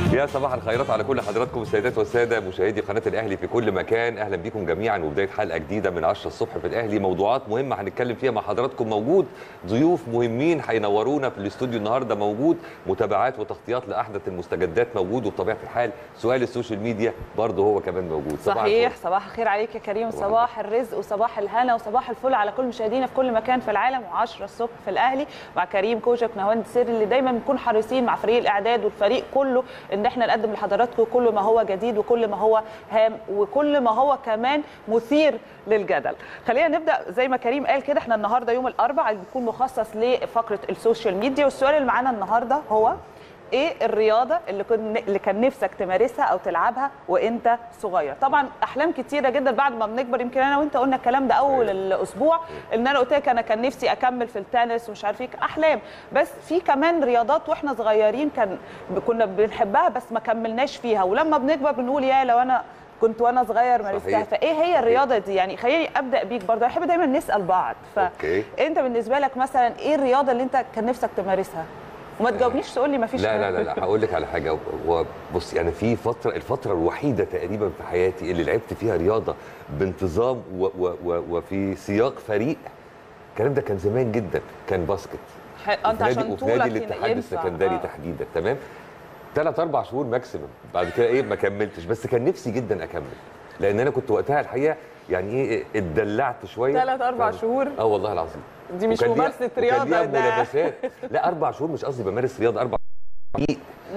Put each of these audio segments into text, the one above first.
يا صباح الخيرات على كل حضراتكم السيدات والساده مشاهدي قناه الاهلي في كل مكان اهلا بكم جميعا وبدايه حلقه جديده من 10 الصبح في الاهلي موضوعات مهمه هنتكلم فيها مع حضراتكم موجود ضيوف مهمين هينورونا في الاستوديو النهارده موجود متابعات وتغطيات لاحدث المستجدات موجود وبطبيعه الحال سؤال السوشيال ميديا برضه هو كمان موجود صباح صحيح الفل. صباح الخير عليك يا كريم صباح صباح الرزق وصباح الهنا وصباح الفل على كل مشاهدينا في كل مكان في العالم و10 الصبح في الاهلي مع كريم كوشك نهاوند سير اللي دايما بنكون حريصين مع فريق الاعداد والفريق كله ان احنا نقدم لحضراتكم كل ما هو جديد وكل ما هو هام وكل ما هو كمان مثير للجدل خلينا نبدا زي ما كريم قال كده احنا النهارده يوم الاربعاء اللي بيكون مخصص لفقره السوشيال ميديا والسؤال اللي معانا النهارده هو ايه الرياضه اللي كن اللي كان نفسك تمارسها او تلعبها وانت صغير طبعا احلام كتيره جدا بعد ما بنكبر يمكن انا وانت قلنا الكلام ده اول الاسبوع ان انا قلت لك انا كان نفسي اكمل في التنس ومش عارف ايه احلام بس في كمان رياضات واحنا صغيرين كان كنا بنحبها بس ما كملناش فيها ولما بنكبر بنقول يا لو انا كنت وانا صغير مارستها صحيح. فايه هي الرياضه دي يعني خليني ابدا بيك برضه احب دايما نسال بعض أوكي. فانت بالنسبه لك مثلا ايه الرياضه اللي انت كان نفسك تمارسها وما تجاوبنيش تقول لي ما فيش لا لا لا, لا هقول لك على حاجه هو بص يعني في فتره الفتره الوحيده تقريبا في حياتي اللي لعبت فيها رياضه بانتظام و و و وفي سياق فريق الكلام ده كان زمان جدا كان باسكت ح- انت وفي نادي عشان وفي طولك نادي الاتحاد ينفع. السكندري آه. تحديدا تمام ثلاث اربع شهور ماكسيمم بعد كده ايه ما كملتش بس كان نفسي جدا اكمل لان انا كنت وقتها الحقيقه يعني ايه اتدلعت شويه ثلاث اربع ف- شهور اه والله العظيم دي مش وكان ليها- ممارسه وكان رياضه ليها ده ملابسات لا اربع شهور مش قصدي بمارس رياضه اربع شهور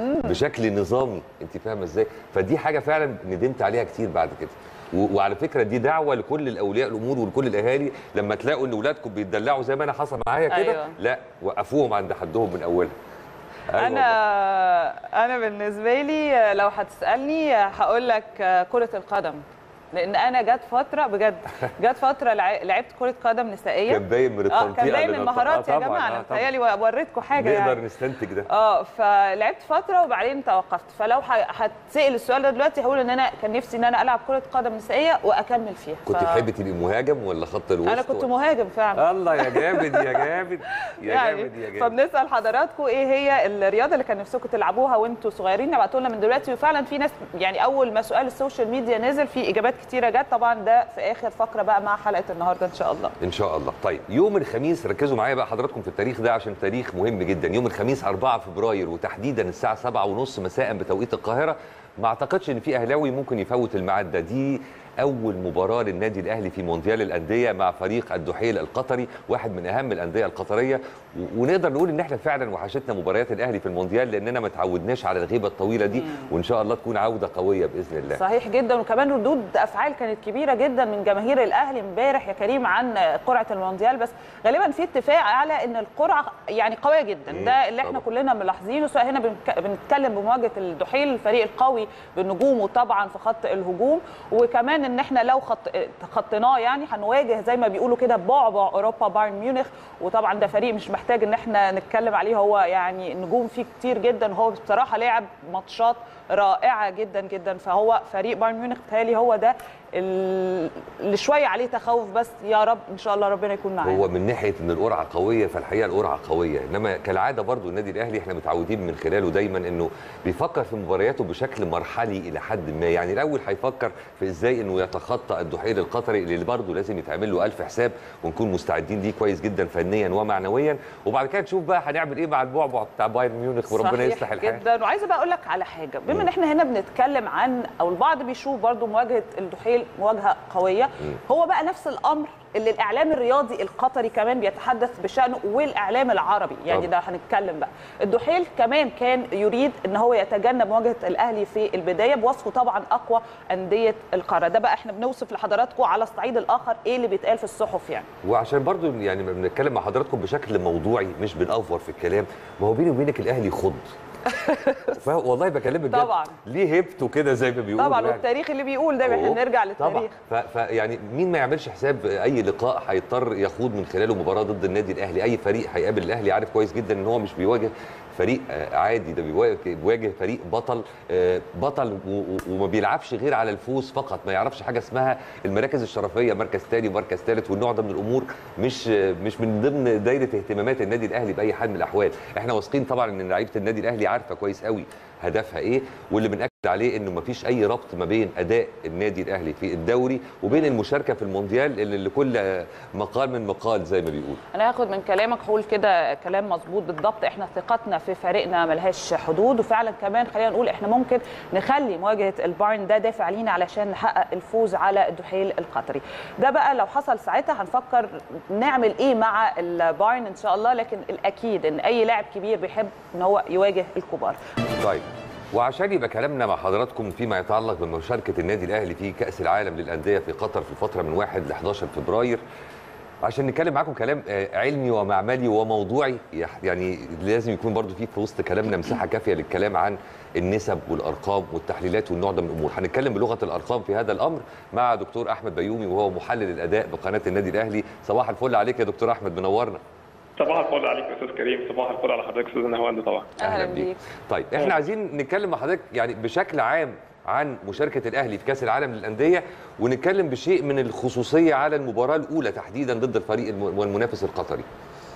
بشكل نظامي انت فاهمه ازاي فدي حاجه فعلا ندمت عليها كتير بعد كده و- وعلى فكره دي دعوه لكل الاولياء الامور ولكل الاهالي لما تلاقوا ان اولادكم بيتدلعوا زي ما انا حصل معايا كده أيوة. لا وقفوهم عند حدهم من اولها أيوة والله. انا انا بالنسبه لي لو هتسالني هقول لك كره القدم لان انا جت فتره بجد جت فتره لع- لعبت كره قدم نسائيه كان باين من اه التنطيق كان باين اللي من نط- مهاراتي آه يا طبعاً، جماعه آه انا طبعاً. متهيألي وريتكم حاجه نقدر يعني نستنتج ده اه فلعبت فتره وبعدين توقفت فلو ه- هتسال السؤال ده دلوقتي هقول ان انا كان نفسي ان انا العب كره قدم نسائيه واكمل فيها كنت ف- تحبي تبقي مهاجم ولا خط الوسط انا كنت ولا- مهاجم فعلا الله يا جامد يا جامد يا يعني جامد يا جامد فبنسال حضراتكم ايه هي الرياضه اللي كان نفسكم تلعبوها وانتوا صغيرين ابعتوا لنا من دلوقتي وفعلا في ناس يعني اول ما سؤال السوشيال ميديا نزل في اجابات كتيره جت طبعا ده في اخر فقره بقى مع حلقه النهارده ان شاء الله ان شاء الله طيب يوم الخميس ركزوا معايا بقى حضراتكم في التاريخ ده عشان تاريخ مهم جدا يوم الخميس 4 فبراير وتحديدا الساعه 7:30 مساء بتوقيت القاهره ما اعتقدش ان في اهلاوي ممكن يفوت الميعاد ده دي اول مباراه للنادي الاهلي في مونديال الانديه مع فريق الدحيل القطري واحد من اهم الانديه القطريه و- ونقدر نقول ان احنا فعلا وحشتنا مباريات الاهلي في المونديال لاننا ما تعودناش على الغيبه الطويله دي وان شاء الله تكون عوده قويه باذن الله صحيح جدا وكمان ردود افعال كانت كبيره جدا من جماهير الاهلي امبارح يا كريم عن قرعه المونديال بس غالبا في اتفاق على ان القرعه يعني قويه جدا مم، ده اللي احنا طبعا. كلنا ملاحظينه سواء هنا بنك- بنتكلم بمواجهه الدحيل الفريق القوي بنجومه طبعا في خط الهجوم وكمان ان احنا لو خط خطيناه يعني هنواجه زي ما بيقولوا كده بعبع اوروبا بايرن ميونخ وطبعا ده فريق مش محتاج ان احنا نتكلم عليه هو يعني نجوم فيه كتير جدا وهو بصراحه لعب ماتشات رائعه جدا جدا فهو فريق بايرن ميونخ بتهيألي هو ده ال- اللي شويه عليه تخوف بس يا رب ان شاء الله ربنا يكون معانا هو من ناحيه ان القرعه قويه فالحقيقه القرعه قويه انما كالعاده برضو النادي الاهلي احنا متعودين من خلاله دايما انه بيفكر في مبارياته بشكل مرحلي الى حد ما يعني الاول هيفكر في ازاي انه يتخطى الدحيل القطري اللي برضو لازم يتعمل له الف حساب ونكون مستعدين ليه كويس جدا فنيا ومعنويا وبعد كده نشوف بقى هنعمل ايه مع البعبع بتاع بايرن ميونخ وربنا صحيح يصلح الحال جدا وعايزه بقى اقول لك على حاجه بما ان احنا هنا بنتكلم عن او البعض بيشوف برضو مواجهه الدحيل مواجهه قويه هو بقى نفس الامر اللي الاعلام الرياضي القطري كمان بيتحدث بشانه والاعلام العربي يعني طبعا. ده هنتكلم بقى الدحيل كمان كان يريد ان هو يتجنب مواجهه الاهلي في البدايه بوصفه طبعا اقوى انديه القاره ده بقى احنا بنوصف لحضراتكم على الصعيد الاخر ايه اللي بيتقال في الصحف يعني وعشان برضو يعني بنتكلم مع حضراتكم بشكل موضوعي مش بنأفور في الكلام ما هو بيني وبينك الاهلي خض فهو- والله بكلمك جد طبعاً. ليه هيبته كده زي ما بيقولوا طبعا يعني. والتاريخ اللي بيقول ده احنا أوه. نرجع طبعا للتاريخ ف- فيعني مين ما يعملش حساب اي لقاء هيضطر يخوض من خلاله مباراه ضد النادي الاهلي اي فريق هيقابل الاهلي عارف كويس جدا ان هو مش بيواجه فريق آه، عادي ده بيواجه بيواجه فريق بطل آه، بطل و- و- وما بيلعبش غير على الفوز فقط ما يعرفش حاجه اسمها المراكز الشرفيه مركز ثاني ومركز ثالث والنوع ده من الامور مش آه، مش من ضمن دايره اهتمامات النادي الاهلي باي حال من الاحوال احنا واثقين طبعا ان لعيبه النادي الاهلي عارفه كويس قوي هدفها ايه واللي بنأكد عليه انه مفيش اي ربط ما بين اداء النادي الاهلي في الدوري وبين المشاركه في المونديال اللي لكل مقال من مقال زي ما بيقول انا هاخد من كلامك هقول كده كلام مظبوط بالضبط احنا ثقتنا في فريقنا ملهاش حدود وفعلا كمان خلينا نقول احنا ممكن نخلي مواجهه البايرن ده دافع لينا علشان نحقق الفوز على الدحيل القطري ده بقى لو حصل ساعتها هنفكر نعمل ايه مع البايرن ان شاء الله لكن الاكيد ان اي لاعب كبير بيحب ان هو يواجه الكبار طيب وعشان يبقى كلامنا مع حضراتكم فيما يتعلق بمشاركه النادي الاهلي في كاس العالم للانديه في قطر في الفتره من 1 ل 11 فبراير عشان نتكلم معاكم كلام آه، علمي ومعملي وموضوعي يح- يعني لازم يكون برضو في في وسط كلامنا مساحه كافيه للكلام عن النسب والارقام والتحليلات والنوع ده من الامور هنتكلم بلغه الارقام في هذا الامر مع دكتور احمد بيومي وهو محلل الاداء بقناه النادي الاهلي صباح الفل عليك يا دكتور احمد منورنا صباح الفل عليك يا استاذ كريم صباح الفل على حضرتك استاذ نهواند طبعا اهلا بيك طيب احنا عايزين نتكلم مع حضرتك يعني بشكل عام عن مشاركه الاهلي في كاس العالم للانديه ونتكلم بشيء من الخصوصيه على المباراه الاولى تحديدا ضد الفريق الم- والمنافس القطري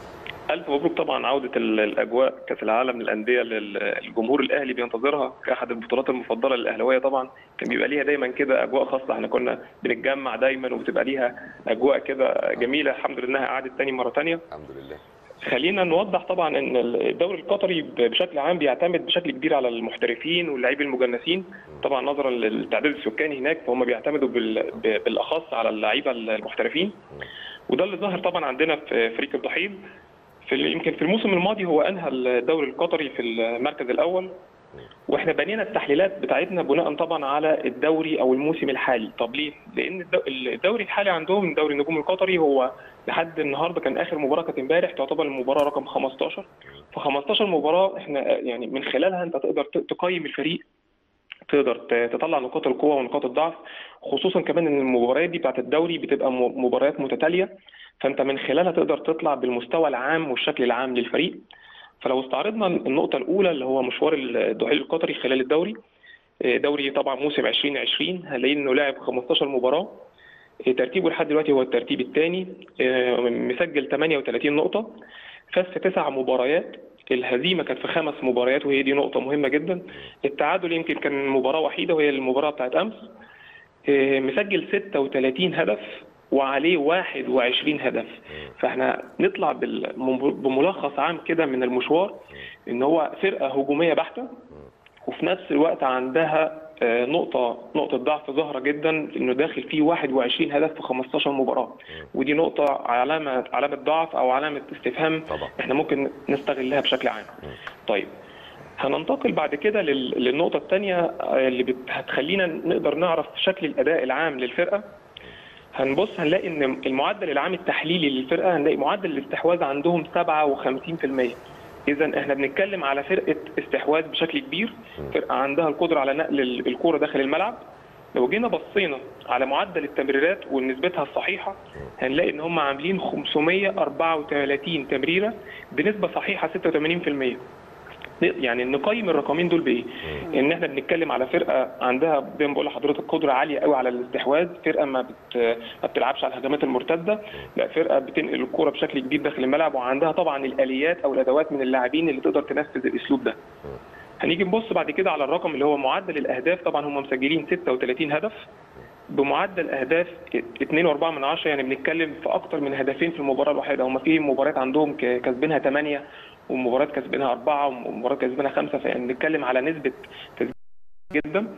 الف مبروك طبعا عوده ال- الاجواء كاس العالم للانديه للجمهور الاهلي بينتظرها كاحد البطولات المفضله للاهلاويه طبعا كان بيبقى ليها دايما كده اجواء خاصه احنا كنا بنتجمع دايما وبتبقى ليها اجواء كده جميله الحمد لله انها قعدت تاني مره تانيه الحمد لله خلينا نوضح طبعا ان الدوري القطري بشكل عام بيعتمد بشكل كبير على المحترفين واللاعبين المجنسين طبعا نظرا للتعداد السكاني هناك فهم بيعتمدوا بال- بالاخص على اللعيبه المحترفين وده اللي ظهر طبعا عندنا في فريق الضحيل في ال- يمكن في الموسم الماضي هو انهى الدوري القطري في المركز الاول واحنا بنينا التحليلات بتاعتنا بناء طبعا على الدوري او الموسم الحالي طب ليه لان الدو- الدوري الحالي عندهم دوري النجوم القطري هو لحد النهارده كان اخر مباراه كانت امبارح تعتبر المباراه رقم 15 ف 15 مباراه احنا يعني من خلالها انت تقدر ت- تقيم الفريق تقدر ت- تطلع نقاط القوه ونقاط الضعف خصوصا كمان ان المباريات دي بتاعت الدوري بتبقى م- مباريات متتاليه فانت من خلالها تقدر تطلع بالمستوى العام والشكل العام للفريق فلو استعرضنا النقطه الاولى اللي هو مشوار الدحيل القطري خلال الدوري آه، دوري طبعا موسم 2020 هنلاقي انه لعب 15 مباراه آه، ترتيبه لحد دلوقتي هو الترتيب الثاني مسجل 38 نقطه فاز في تسع مباريات الهزيمه كانت في خمس مباريات وهي دي نقطه مهمه جدا التعادل يمكن كان مباراه وحيده وهي المباراه بتاعت امس آه، مسجل 36 هدف وعليه 21 هدف فاحنا نطلع بال- بملخص عام كده من المشوار ان هو فرقه هجوميه بحته وفي نفس الوقت عندها آه، نقطة نقطة ضعف ظاهرة جدا انه داخل فيه 21 هدف في 15 مباراة ودي نقطة علامة علامة ضعف او علامة استفهام طبعا. احنا ممكن نستغلها بشكل عام. طيب هننتقل بعد كده لل- للنقطة الثانية اللي بت- هتخلينا نقدر نعرف شكل الأداء العام للفرقة هنبص هنلاقي ان المعدل العام التحليلي للفرقه هنلاقي معدل الاستحواذ عندهم 57% اذا احنا بنتكلم على فرقه استحواذ بشكل كبير فرقه عندها القدره على نقل ال- الكوره داخل الملعب لو جينا بصينا على معدل التمريرات ونسبتها الصحيحه هنلاقي ان هم عاملين 534 تمريره بنسبه صحيحه 86% يعني نقيم الرقمين دول بايه؟ ان احنا بنتكلم على فرقه عندها زي ما بقول لحضرتك قدره عاليه قوي على الاستحواذ، فرقه ما بت ما بتلعبش على الهجمات المرتده، لا فرقه بتنقل الكوره بشكل كبير داخل الملعب وعندها طبعا الاليات او الادوات من اللاعبين اللي تقدر تنفذ الاسلوب ده. هنيجي نبص بعد كده على الرقم اللي هو معدل الاهداف طبعا هم مسجلين 36 هدف بمعدل اهداف 2.4 من عشرة يعني بنتكلم في اكتر من هدفين في المباراه الواحده هم في مباريات عندهم ك- كسبينها 8 ومباريات كسبينها 4 ومباريات كسبينها 5 فيعني بنتكلم على نسبه تسجيل جدا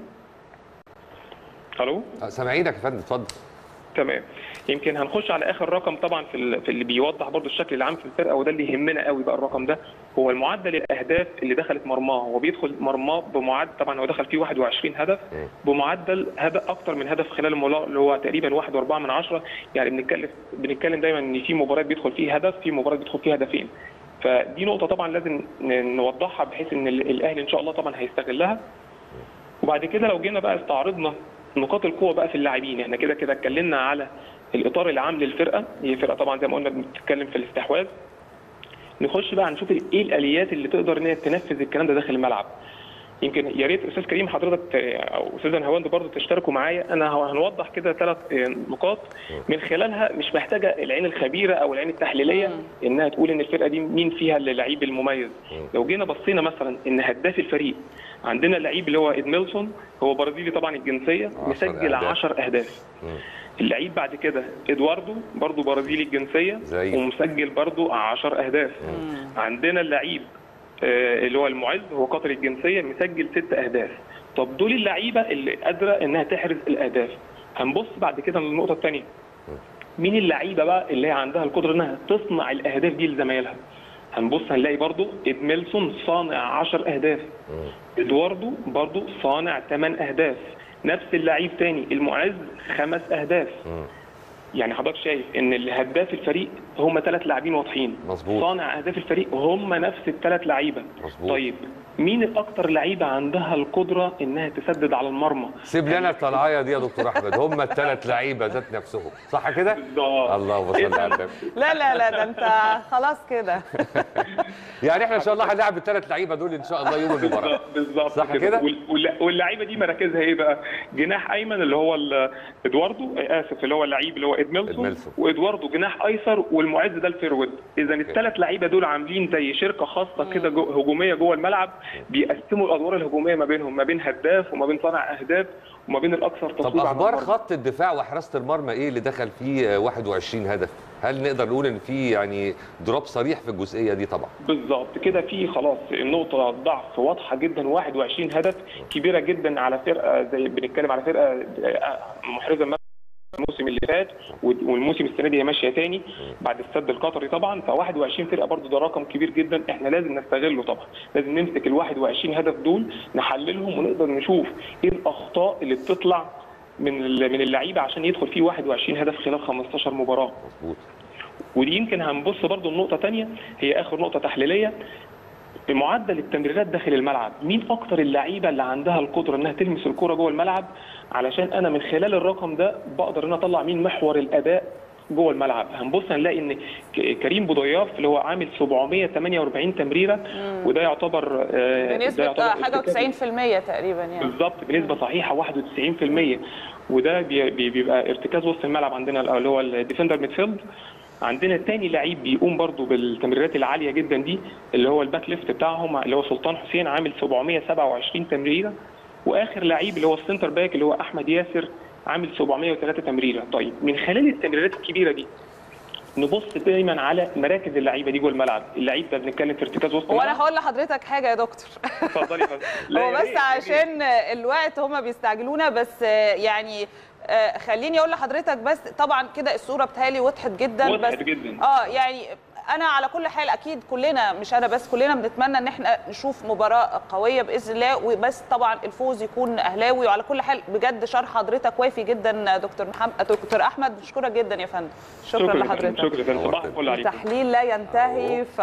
الو آه، سامعينك يا فندم اتفضل تمام يمكن هنخش على اخر رقم طبعا في ال- في اللي بيوضح برضو الشكل العام في الفرقه وده اللي يهمنا قوي بقى الرقم ده هو المعدل الاهداف اللي دخلت مرماه هو بيدخل مرماه بمعدل طبعا هو دخل فيه 21 هدف مم. بمعدل هدف اكتر من هدف خلال المباراه اللي هو تقريبا 1.4 من عشرة يعني بنتكلم بنتكلم دايما ان في مباريات بيدخل فيه هدف في مباريات بيدخل فيها هدفين فدي نقطه طبعا لازم ن- نوضحها بحيث ان ال- الاهلي ان شاء الله طبعا هيستغلها وبعد كده لو جينا بقى استعرضنا نقاط القوه بقى في اللاعبين احنا كده كده اتكلمنا على الاطار العام للفرقه هي فرقه طبعا زي ما قلنا بنتكلم في الاستحواذ نخش بقى نشوف ايه الاليات اللي تقدر ان هي تنفذ الكلام ده داخل الملعب يمكن يا ريت استاذ كريم حضرتك ت- او استاذه نهاوند برضه تشتركوا معايا انا هو- هنوضح كده ثلاث نقاط من خلالها مش محتاجه العين الخبيره او العين التحليليه انها تقول ان الفرقه دي مين فيها اللعيب المميز لو جينا بصينا مثلا ان هداف الفريق عندنا اللعيب اللي هو ادميلسون هو برازيلي طبعا الجنسيه عشر مسجل أهداف. 10 اهداف مم. اللعيب بعد كده ادواردو برضه برازيلي الجنسيه زي. ومسجل برضه 10 اهداف عندنا اللعيب آه، اللي هو المعز هو قطري الجنسيه مسجل ست اهداف طب دول اللعيبه اللي قادره انها تحرز الاهداف هنبص بعد كده للنقطه الثانيه مين اللعيبه بقى اللي هي عندها القدره انها تصنع الاهداف دي لزمايلها هنبص هنلاقي برضو ادميلسون صانع 10 اهداف ادواردو برضو صانع 8 اهداف نفس اللعيب تاني المعز خمس اهداف يعني حضرتك شايف ان الهداف الفريق هم ثلاث لاعبين واضحين مظبوط. صانع اهداف الفريق هم نفس الثلاث لعيبه مظبوط. طيب مين الاكثر لعيبه عندها القدره انها تسدد على المرمى سيب لنا الطلعايه دي يا دكتور احمد هم الثلاث لعيبه ذات نفسهم صح كده بالظبط. اللهم صل على النبي لا لا لا ده انت خلاص كده يعني احنا ان شاء الله هنلعب الثلاث لعيبه دول ان شاء الله يوم المباراه بالظبط صح كده؟ وال- وال- واللعيبه دي مراكزها ايه بقى؟ جناح ايمن اللي هو ال- ادواردو آه، اسف اللي هو اللعيب اللي هو ادميلسون إدميلسون. وادواردو جناح ايسر والمعز ده الفيرود اذا الثلاث لعيبه دول عاملين زي شركه خاصه كده جو هجوميه جوه الملعب بيقسموا الادوار الهجوميه ما بينهم ما بين هداف وما بين صانع اهداف وما بين الاكثر طب تصويبا على اخبار المرمى. خط الدفاع وحراسه المرمى ايه اللي دخل فيه 21 هدف هل نقدر نقول ان في يعني دروب صريح في الجزئيه دي طبعا بالظبط كده في خلاص النقطة ضعف واضحة جدا 21 هدف كبيرة جدا على فرقة زي بنتكلم على فرقة آه، محرزة الموسم اللي فات والموسم السنة دي هي ماشية تاني بعد السد القطري طبعا ف 21 فرقة برضو ده رقم كبير جدا احنا لازم نستغله طبعا لازم نمسك ال 21 هدف دول نحللهم ونقدر نشوف ايه الأخطاء اللي بتطلع من ال- من اللعيبة عشان يدخل فيه 21 هدف خلال 15 مباراة مظبوط ودي يمكن هنبص برضو لنقطة تانية هي آخر نقطة تحليلية معدل التمريرات داخل الملعب مين أكتر اللعيبة اللي عندها القدرة إنها تلمس الكرة جوه الملعب علشان أنا من خلال الرقم ده بقدر إن أنا أطلع مين محور الأداء جوه الملعب هنبص هنلاقي ان ك- كريم بوضياف اللي هو عامل 748 تمريره وده يعتبر آه، ده بنسبه يعتبر آه، حاجه ارتكاز- و90% تقريبا يعني بالظبط بنسبه صحيحه 91% وده بي- بي- بيبقى ارتكاز وسط الملعب عندنا اللي هو الديفندر ميدفيلد عندنا تاني لعيب بيقوم برضو بالتمريرات العاليه جدا دي اللي هو الباك ليفت بتاعهم اللي هو سلطان حسين عامل 727 تمريره واخر لعيب اللي هو السنتر باك اللي هو احمد ياسر عامل 703 تمريره طيب من خلال التمريرات الكبيره دي نبص دايما على مراكز اللعيبه دي جوه الملعب اللعيب ده بنتكلم في ارتكاز وسط وانا الملعب هقول لحضرتك حاجه يا دكتور اتفضلي يا فندم. لا هو يا بس ريت، يا ريت. عشان الوقت هما بيستعجلونا بس يعني آه، خليني اقول لحضرتك بس طبعا كده الصوره بتهيألي وضحت جدا وضحت بس جدا. اه يعني انا على كل حال اكيد كلنا مش انا بس كلنا بنتمنى ان احنا نشوف مباراه قويه باذن الله وبس طبعا الفوز يكون اهلاوي وعلى كل حال بجد شرح حضرتك وافي جدا دكتور محمد دكتور احمد بشكرك جدا يا فندم شكرا, شكرا لحضرتك شكرا يا فندم. صباح نورتنا. الفل عليكم التحليل لا ينتهي ف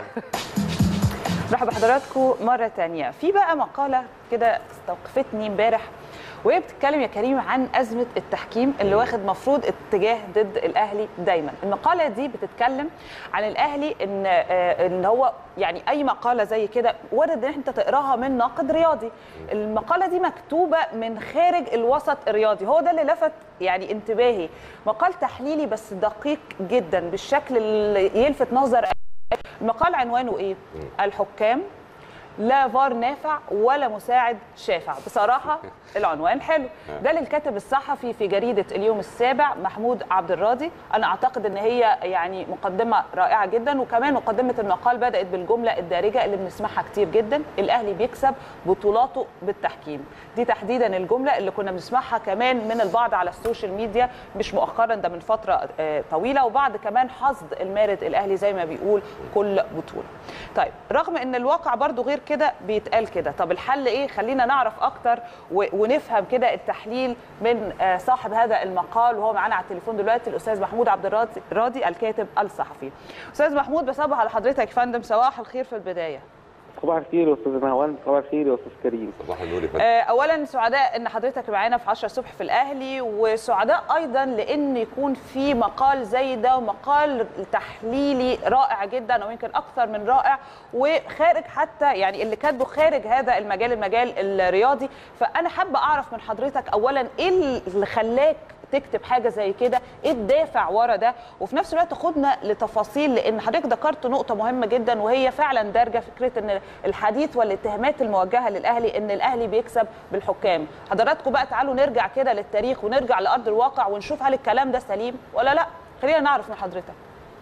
مرحبا بحضراتكم مرة تانية في بقى مقالة كده استوقفتني امبارح وهي بتتكلم يا كريم عن أزمة التحكيم اللي واخد مفروض اتجاه ضد الأهلي دايما المقالة دي بتتكلم عن الأهلي إن آه، إن هو يعني أي مقالة زي كده وارد إن أنت تقراها من ناقد رياضي المقالة دي مكتوبة من خارج الوسط الرياضي هو ده اللي لفت يعني انتباهي مقال تحليلي بس دقيق جدا بالشكل اللي يلفت نظر المقال عنوانه ايه؟ الحكام لا فار نافع ولا مساعد شافع بصراحة العنوان حلو ده للكاتب الصحفي في جريدة اليوم السابع محمود عبد الراضي أنا أعتقد أن هي يعني مقدمة رائعة جدا وكمان مقدمة المقال بدأت بالجملة الدارجة اللي بنسمعها كتير جدا الأهلي بيكسب بطولاته بالتحكيم دي تحديدا الجملة اللي كنا بنسمعها كمان من البعض على السوشيال ميديا مش مؤخرا ده من فترة آه، طويلة وبعد كمان حصد المارد الأهلي زي ما بيقول كل بطولة طيب رغم ان الواقع برضو غير كده بيتقال كده طب الحل ايه خلينا نعرف اكتر و- ونفهم كده التحليل من آه، صاحب هذا المقال وهو معانا على التليفون دلوقتي الاستاذ محمود عبد الراضي راضي الكاتب الصحفي استاذ محمود بصبح على حضرتك يا فندم صباح الخير في البدايه صباح الخير يا استاذ نهوان صباح الخير يا استاذ كريم صباح النور يا فندم آه، اولا سعداء ان حضرتك معانا في 10 الصبح في الاهلي وسعداء ايضا لان يكون في مقال زي ده ومقال تحليلي رائع جدا ويمكن اكثر من رائع وخارج حتى يعني اللي كاتبه خارج هذا المجال المجال الرياضي فانا حابه اعرف من حضرتك اولا ايه اللي خلاك تكتب حاجه زي كده ايه الدافع ورا ده وفي نفس الوقت خدنا لتفاصيل لان حضرتك ذكرت نقطه مهمه جدا وهي فعلا دارجه فكره ان الحديث والاتهامات الموجهه للاهلي ان الاهلي بيكسب بالحكام حضراتكم بقى تعالوا نرجع كده للتاريخ ونرجع لارض الواقع ونشوف هل الكلام ده سليم ولا لا خلينا نعرف من حضرتك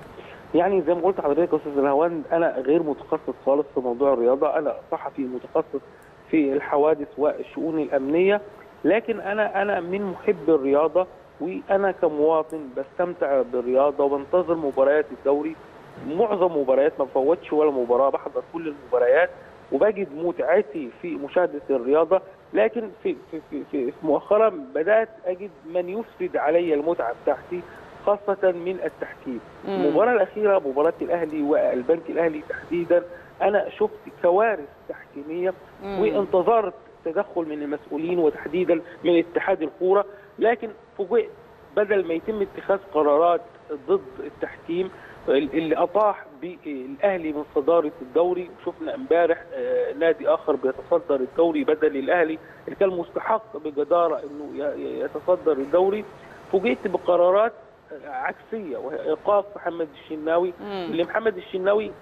يعني زي ما قلت لحضرتك يا استاذ نهوان انا غير متخصص خالص في موضوع الرياضه انا صحفي متخصص في الحوادث والشؤون الامنيه لكن انا انا من محب الرياضه وانا كمواطن بستمتع بالرياضه وبنتظر مباريات الدوري معظم مباريات ما بفوتش ولا مباراه بحضر كل المباريات وبجد متعتي في مشاهده الرياضه لكن في في في, في مؤخرا بدات اجد من يفسد علي المتعه بتاعتي خاصه من التحكيم مم. المباراه الاخيره مباراه الاهلي والبنك الاهلي تحديدا انا شفت كوارث تحكيميه مم. وانتظرت تدخل من المسؤولين وتحديدا من اتحاد الكوره لكن فوجئت بدل ما يتم اتخاذ قرارات ضد التحكيم اللي اطاح بالاهلي من صداره الدوري شفنا امبارح آه، نادي اخر بيتصدر الدوري بدل الاهلي اللي كان مستحق بجداره انه ي- ي- يتصدر الدوري فوجئت بقرارات آه، عكسيه وهي ايقاف محمد الشناوي مم. اللي محمد الشناوي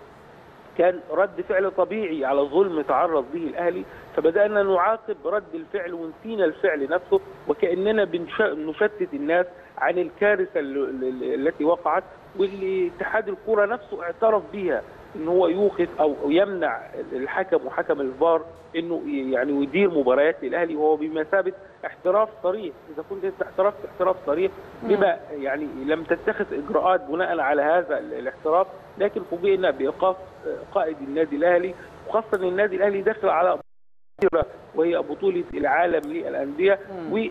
كان رد فعل طبيعي على ظلم تعرض به الاهلي فبدانا نعاقب رد الفعل ونسينا الفعل نفسه وكاننا بنش- نشتت الناس عن الكارثه ال- ال- التي وقعت واللي اتحاد الكره نفسه اعترف بها ان هو يوقف او يمنع الحكم وحكم الفار انه يعني يدير مباريات الاهلي وهو بمثابه احتراف صريح اذا كنت انت احترفت احتراف صريح بما يعني لم تتخذ اجراءات بناء على هذا الاحتراف لكن فوجئنا بايقاف قائد النادي الاهلي وخاصه ان النادي الاهلي داخل على كبيرة وهي بطولة العالم للأندية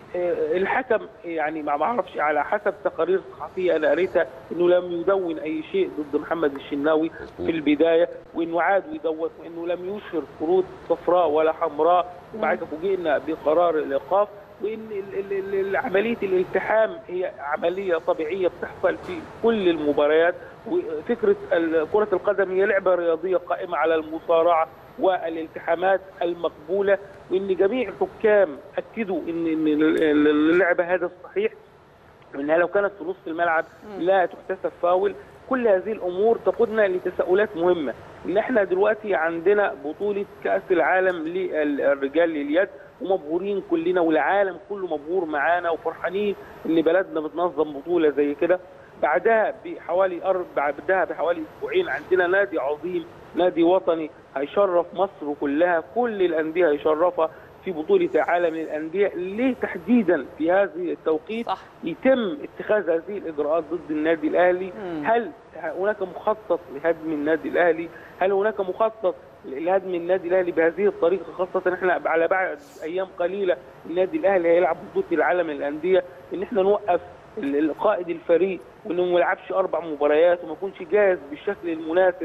والحكم يعني ما بعرفش على حسب تقارير صحفية أنا قريتها إنه لم يدون أي شيء ضد محمد الشناوي في البداية وإنه عاد يدون وإنه لم يشهر كروت صفراء ولا حمراء وبعد فوجئنا بقرار الإيقاف وإن ال- ال- ال- عملية الالتحام هي عملية طبيعية بتحصل في كل المباريات وفكرة ال- كرة القدم هي لعبة رياضية قائمة على المصارعة والالتحامات المقبولة وإن جميع الحكام أكدوا إن إن ال- ال- اللعبة هذا صحيح وإنها لو كانت في نصف الملعب لا تحتسب فاول كل هذه الأمور تقودنا لتساؤلات مهمة إن إحنا دلوقتي عندنا بطولة كأس العالم للرجال لليد ومبهورين كلنا والعالم كله مبهور معانا وفرحانين إن بلدنا بتنظم بطولة زي كده بعدها بحوالي أربع بعدها بحوالي أسبوعين عندنا نادي عظيم نادي وطني هيشرف مصر كلها كل الأندية هيشرفها في بطولة عالم الأندية ليه تحديدا في هذه التوقيت صح. يتم اتخاذ هذه الإجراءات ضد النادي الأهلي مم. هل هناك مخطط لهدم النادي الأهلي هل هناك مخطط لهدم النادي الأهلي بهذه الطريقة خاصة احنا على بعد أيام قليلة النادي الأهلي هيلعب بطولة العالم للأندية إن احنا نوقف ال- القائد الفريق وانه ما يلعبش اربع مباريات وما يكونش جاهز بالشكل المناسب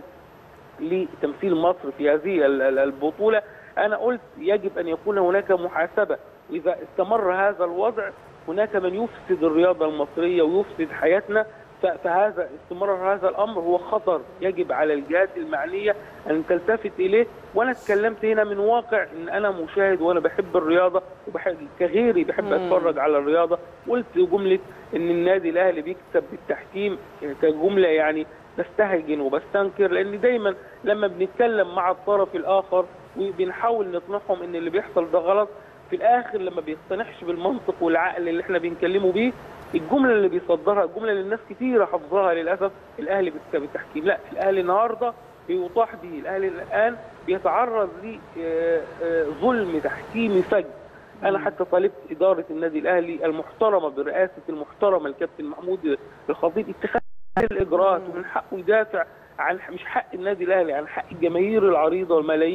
لتمثيل مصر في هذه ال- ال- البطوله انا قلت يجب ان يكون هناك محاسبه اذا استمر هذا الوضع هناك من يفسد الرياضه المصريه ويفسد حياتنا ف- فهذا استمرار هذا الامر هو خطر يجب على الجهات المعنيه ان تلتفت اليه وانا اتكلمت هنا من واقع ان انا مشاهد وانا بحب الرياضه وبحب كغيري بحب مم. اتفرج على الرياضه قلت جمله ان النادي الاهلي بيكسب بالتحكيم كجمله يعني بستهجن وبستنكر لان دايما لما بنتكلم مع الطرف الاخر وبنحاول نقنعهم ان اللي بيحصل ده غلط في الاخر لما بيقتنعش بالمنطق والعقل اللي احنا بنكلمه بيه الجمله اللي بيصدرها الجمله اللي الناس كتيره حافظاها للاسف الاهلي بيكسب التحكيم لا الاهلي النهارده بيطاح به الاهلي الان بيتعرض لظلم تحكيمي فج انا حتى طالبت اداره النادي الاهلي المحترمه برئاسه المحترمه الكابتن محمود الخطيب اتخاذ الاجراءات ومن حقه يدافع عن مش حق النادي الاهلي عن حق الجماهير العريضه والملايين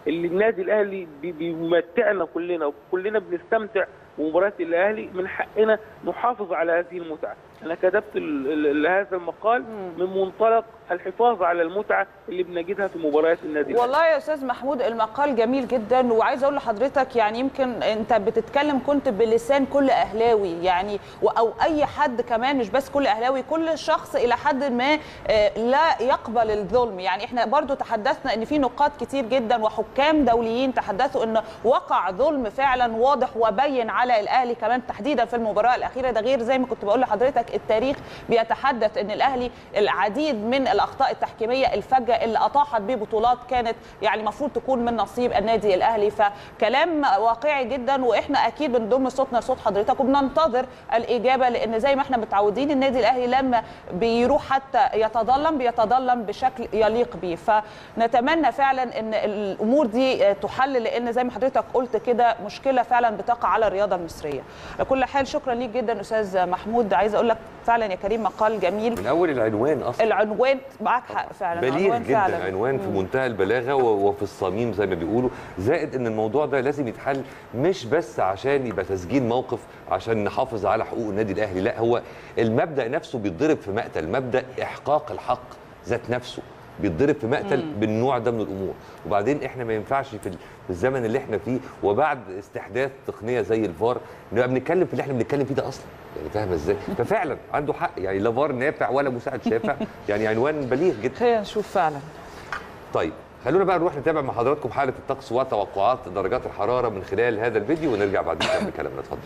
اللي النادي الاهلي بي- بيمتعنا كلنا وكلنا بنستمتع بمباريات الاهلي من حقنا نحافظ على هذه المتعه انا كتبت ال- ال- هذا المقال من منطلق الحفاظ على المتعه اللي بنجدها في مباريات النادي الاهلي والله يا استاذ محمود المقال جميل جدا وعايز اقول لحضرتك يعني يمكن انت بتتكلم كنت بلسان كل اهلاوي يعني و- او اي حد كمان مش بس كل اهلاوي كل شخص الى حد ما آه، لا يقبل الظلم يعني احنا برضو تحدثنا ان في نقاط كتير جدا وحكام دوليين تحدثوا ان وقع ظلم فعلا واضح وبين على الاهلي كمان تحديدا في المباراه الاخيره ده غير زي ما كنت بقول لحضرتك التاريخ بيتحدث ان الاهلي العديد من الاخطاء التحكيميه الفجه اللي اطاحت به بطولات كانت يعني المفروض تكون من نصيب النادي الاهلي فكلام واقعي جدا واحنا اكيد بنضم صوتنا لصوت حضرتك وبننتظر الاجابه لان زي ما احنا متعودين النادي الاهلي لما بيروح حتى يتظلم بيتظلم بشكل يليق به فنتمنى فعلا ان الامور دي تحل لان زي ما حضرتك قلت كده مشكله فعلا بتقع على الرياضه المصريه على كل حال شكرا ليك جدا استاذ محمود عايز اقول لك فعلا يا كريم مقال جميل من اول العنوان اصلا العنوان معاك حق فعلا بليغ عنوان جدا فعلا. عنوان في منتهى البلاغه و- وفي الصميم زي ما بيقولوا زائد ان الموضوع ده لازم يتحل مش بس عشان يبقى تسجيل موقف عشان نحافظ على حقوق النادي الاهلي لا هو المبدا نفسه بيتضرب في مقتل مبدا احقاق الحق ذات نفسه بيتضرب في مقتل بالنوع ده من الامور وبعدين احنا ما ينفعش في ال- في الزمن اللي احنا فيه وبعد استحداث تقنيه زي الفار نبقى بنتكلم في اللي احنا بنتكلم فيه ده اصلا يعني فاهمه ازاي ففعلا عنده حق يعني لا فار نافع ولا مساعد شافع يعني عنوان بليغ جدا خلينا نشوف فعلا طيب خلونا بقى نروح نتابع مع حضراتكم حاله الطقس وتوقعات درجات الحراره من خلال هذا الفيديو ونرجع بعدين نكمل كلامنا اتفضل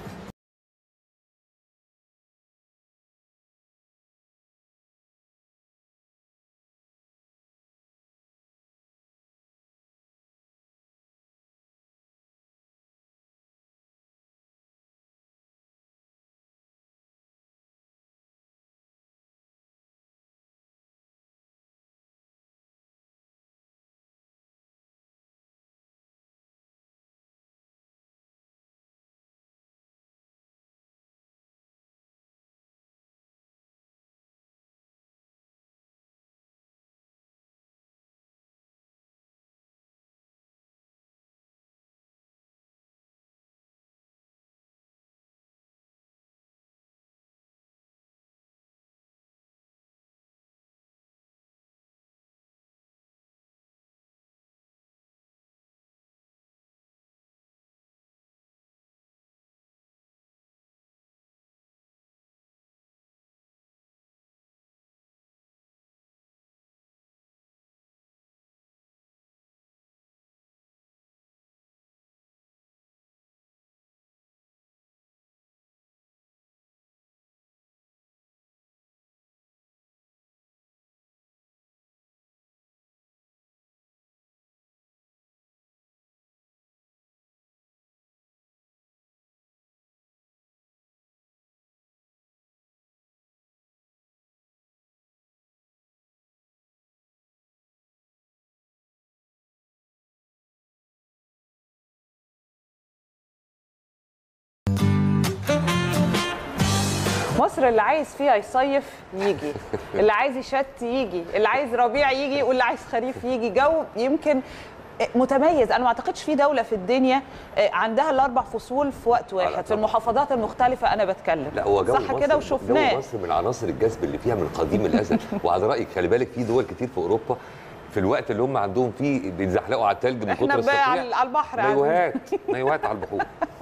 مصر اللي عايز فيها يصيف يجي اللي عايز يشت يجي اللي عايز ربيع يجي واللي عايز خريف يجي جو يمكن متميز انا ما اعتقدش في دوله في الدنيا عندها الاربع فصول في وقت واحد في طبعاً. المحافظات المختلفه انا بتكلم لا هو جو صح مصر كده جو وشفناه مصر من عناصر الجذب اللي فيها من قديم الازل وعلى رايك خلي بالك في دول كتير في اوروبا في الوقت اللي هم عندهم فيه بيتزحلقوا على الثلج من احنا كتر بقى السطيع على على البحر عادي. مايوهات مايوهات على البحور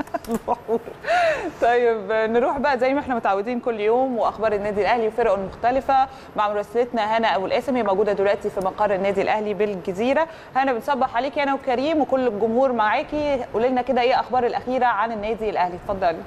طيب نروح بقى زي ما احنا متعودين كل يوم واخبار النادي الاهلي وفرقه المختلفه مع مراسلتنا هنا ابو القاسم هي موجوده دلوقتي في مقر النادي الاهلي بالجزيره هنا بنصبح عليكي انا وكريم وكل الجمهور معاكي قولي لنا كده ايه اخبار الاخيره عن النادي الاهلي اتفضلي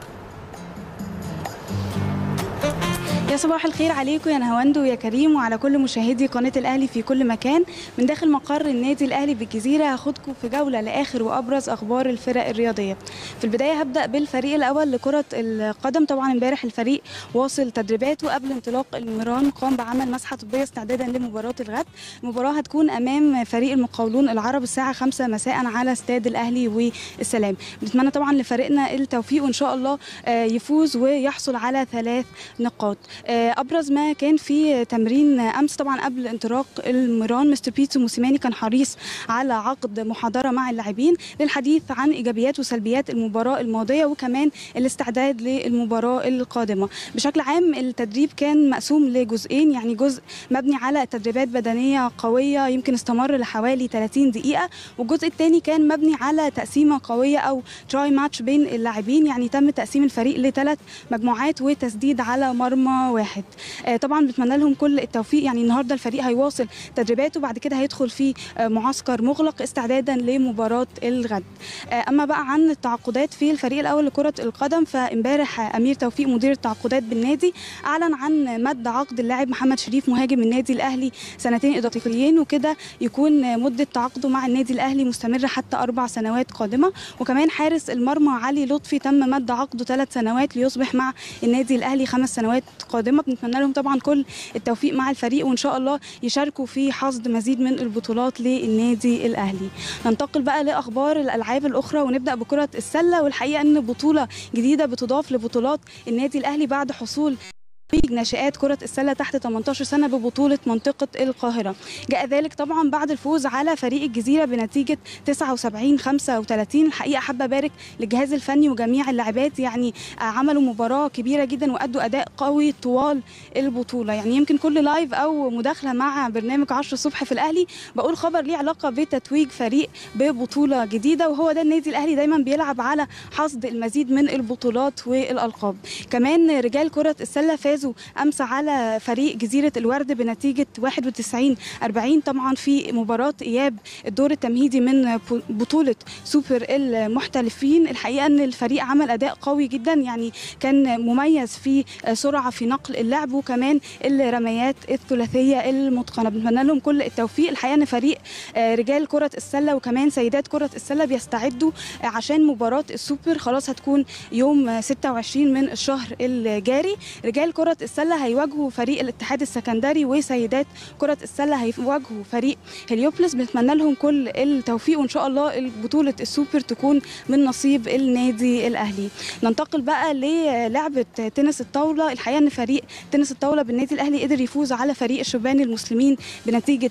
يا صباح الخير عليكم يا نهاوند ويا كريم وعلى كل مشاهدي قناه الاهلي في كل مكان من داخل مقر النادي الاهلي بالجزيره هاخدكم في جوله لاخر وابرز اخبار الفرق الرياضيه في البدايه هبدا بالفريق الاول لكره القدم طبعا امبارح الفريق واصل تدريباته قبل انطلاق المران قام بعمل مسحه طبيه استعدادا لمباراه الغد المباراه هتكون امام فريق المقاولون العرب الساعه 5 مساء على استاد الاهلي والسلام بنتمنى طبعا لفريقنا التوفيق وان شاء الله آه، يفوز ويحصل على ثلاث نقاط آه، ابرز ما كان في تمرين امس طبعا قبل انطلاق المران مستر بيتسو موسيماني كان حريص على عقد محاضره مع اللاعبين للحديث عن ايجابيات وسلبيات المباراه الماضيه وكمان الاستعداد للمباراه القادمه بشكل عام التدريب كان مقسوم لجزئين يعني جزء مبني على تدريبات بدنيه قويه يمكن استمر لحوالي 30 دقيقه والجزء الثاني كان مبني على تقسيمه قويه او تراي ماتش بين اللاعبين يعني تم تقسيم الفريق لثلاث مجموعات وتسديد على مرمى واحد آه، طبعا بتمنى لهم كل التوفيق يعني النهارده الفريق هيواصل تدريباته وبعد كده هيدخل في آه، معسكر مغلق استعدادا لمباراه الغد آه، اما بقى عن التعاقدات في الفريق الاول لكره القدم فامبارح آه، امير توفيق مدير التعاقدات بالنادي اعلن عن مد عقد اللاعب محمد شريف مهاجم النادي الاهلي سنتين اضافيين وكده يكون آه، مده تعاقده مع النادي الاهلي مستمره حتى اربع سنوات قادمه وكمان حارس المرمى علي لطفي تم مد عقده ثلاث سنوات ليصبح مع النادي الاهلي خمس سنوات قادمه بنتمنى لهم طبعا كل التوفيق مع الفريق وان شاء الله يشاركوا في حصد مزيد من البطولات للنادي الاهلي ننتقل بقى لاخبار الالعاب الاخرى ونبدا بكره السله والحقيقه ان بطوله جديده بتضاف لبطولات النادي الاهلي بعد حصول تتويج ناشئات كرة السلة تحت 18 سنة ببطولة منطقة القاهرة جاء ذلك طبعا بعد الفوز على فريق الجزيرة بنتيجة 79 35 الحقيقة حابة أبارك للجهاز الفني وجميع اللاعبات يعني عملوا مباراة كبيرة جدا وأدوا أداء قوي طوال البطولة يعني يمكن كل لايف أو مداخلة مع برنامج 10 الصبح في الأهلي بقول خبر ليه علاقة بتتويج فريق ببطولة جديدة وهو ده النادي الأهلي دايما بيلعب على حصد المزيد من البطولات والألقاب كمان رجال كرة السلة فازوا أمس على فريق جزيرة الورد بنتيجة 91 40 طبعا في مباراة إياب الدور التمهيدي من بطولة سوبر المحترفين الحقيقة أن الفريق عمل أداء قوي جدا يعني كان مميز في سرعة في نقل اللعب وكمان الرميات الثلاثية المتقنة بنتمنى لهم كل التوفيق الحقيقة أن فريق رجال كرة السلة وكمان سيدات كرة السلة بيستعدوا عشان مباراة السوبر خلاص هتكون يوم 26 من الشهر الجاري رجال كرة السلة هيواجهوا فريق الاتحاد السكندري وسيدات كرة السلة هيواجهوا فريق هليوبلس بنتمنى لهم كل التوفيق وإن شاء الله بطولة السوبر تكون من نصيب النادي الأهلي ننتقل بقى للعبة تنس الطاولة الحقيقة أن فريق تنس الطاولة بالنادي الأهلي قدر يفوز على فريق الشبان المسلمين بنتيجة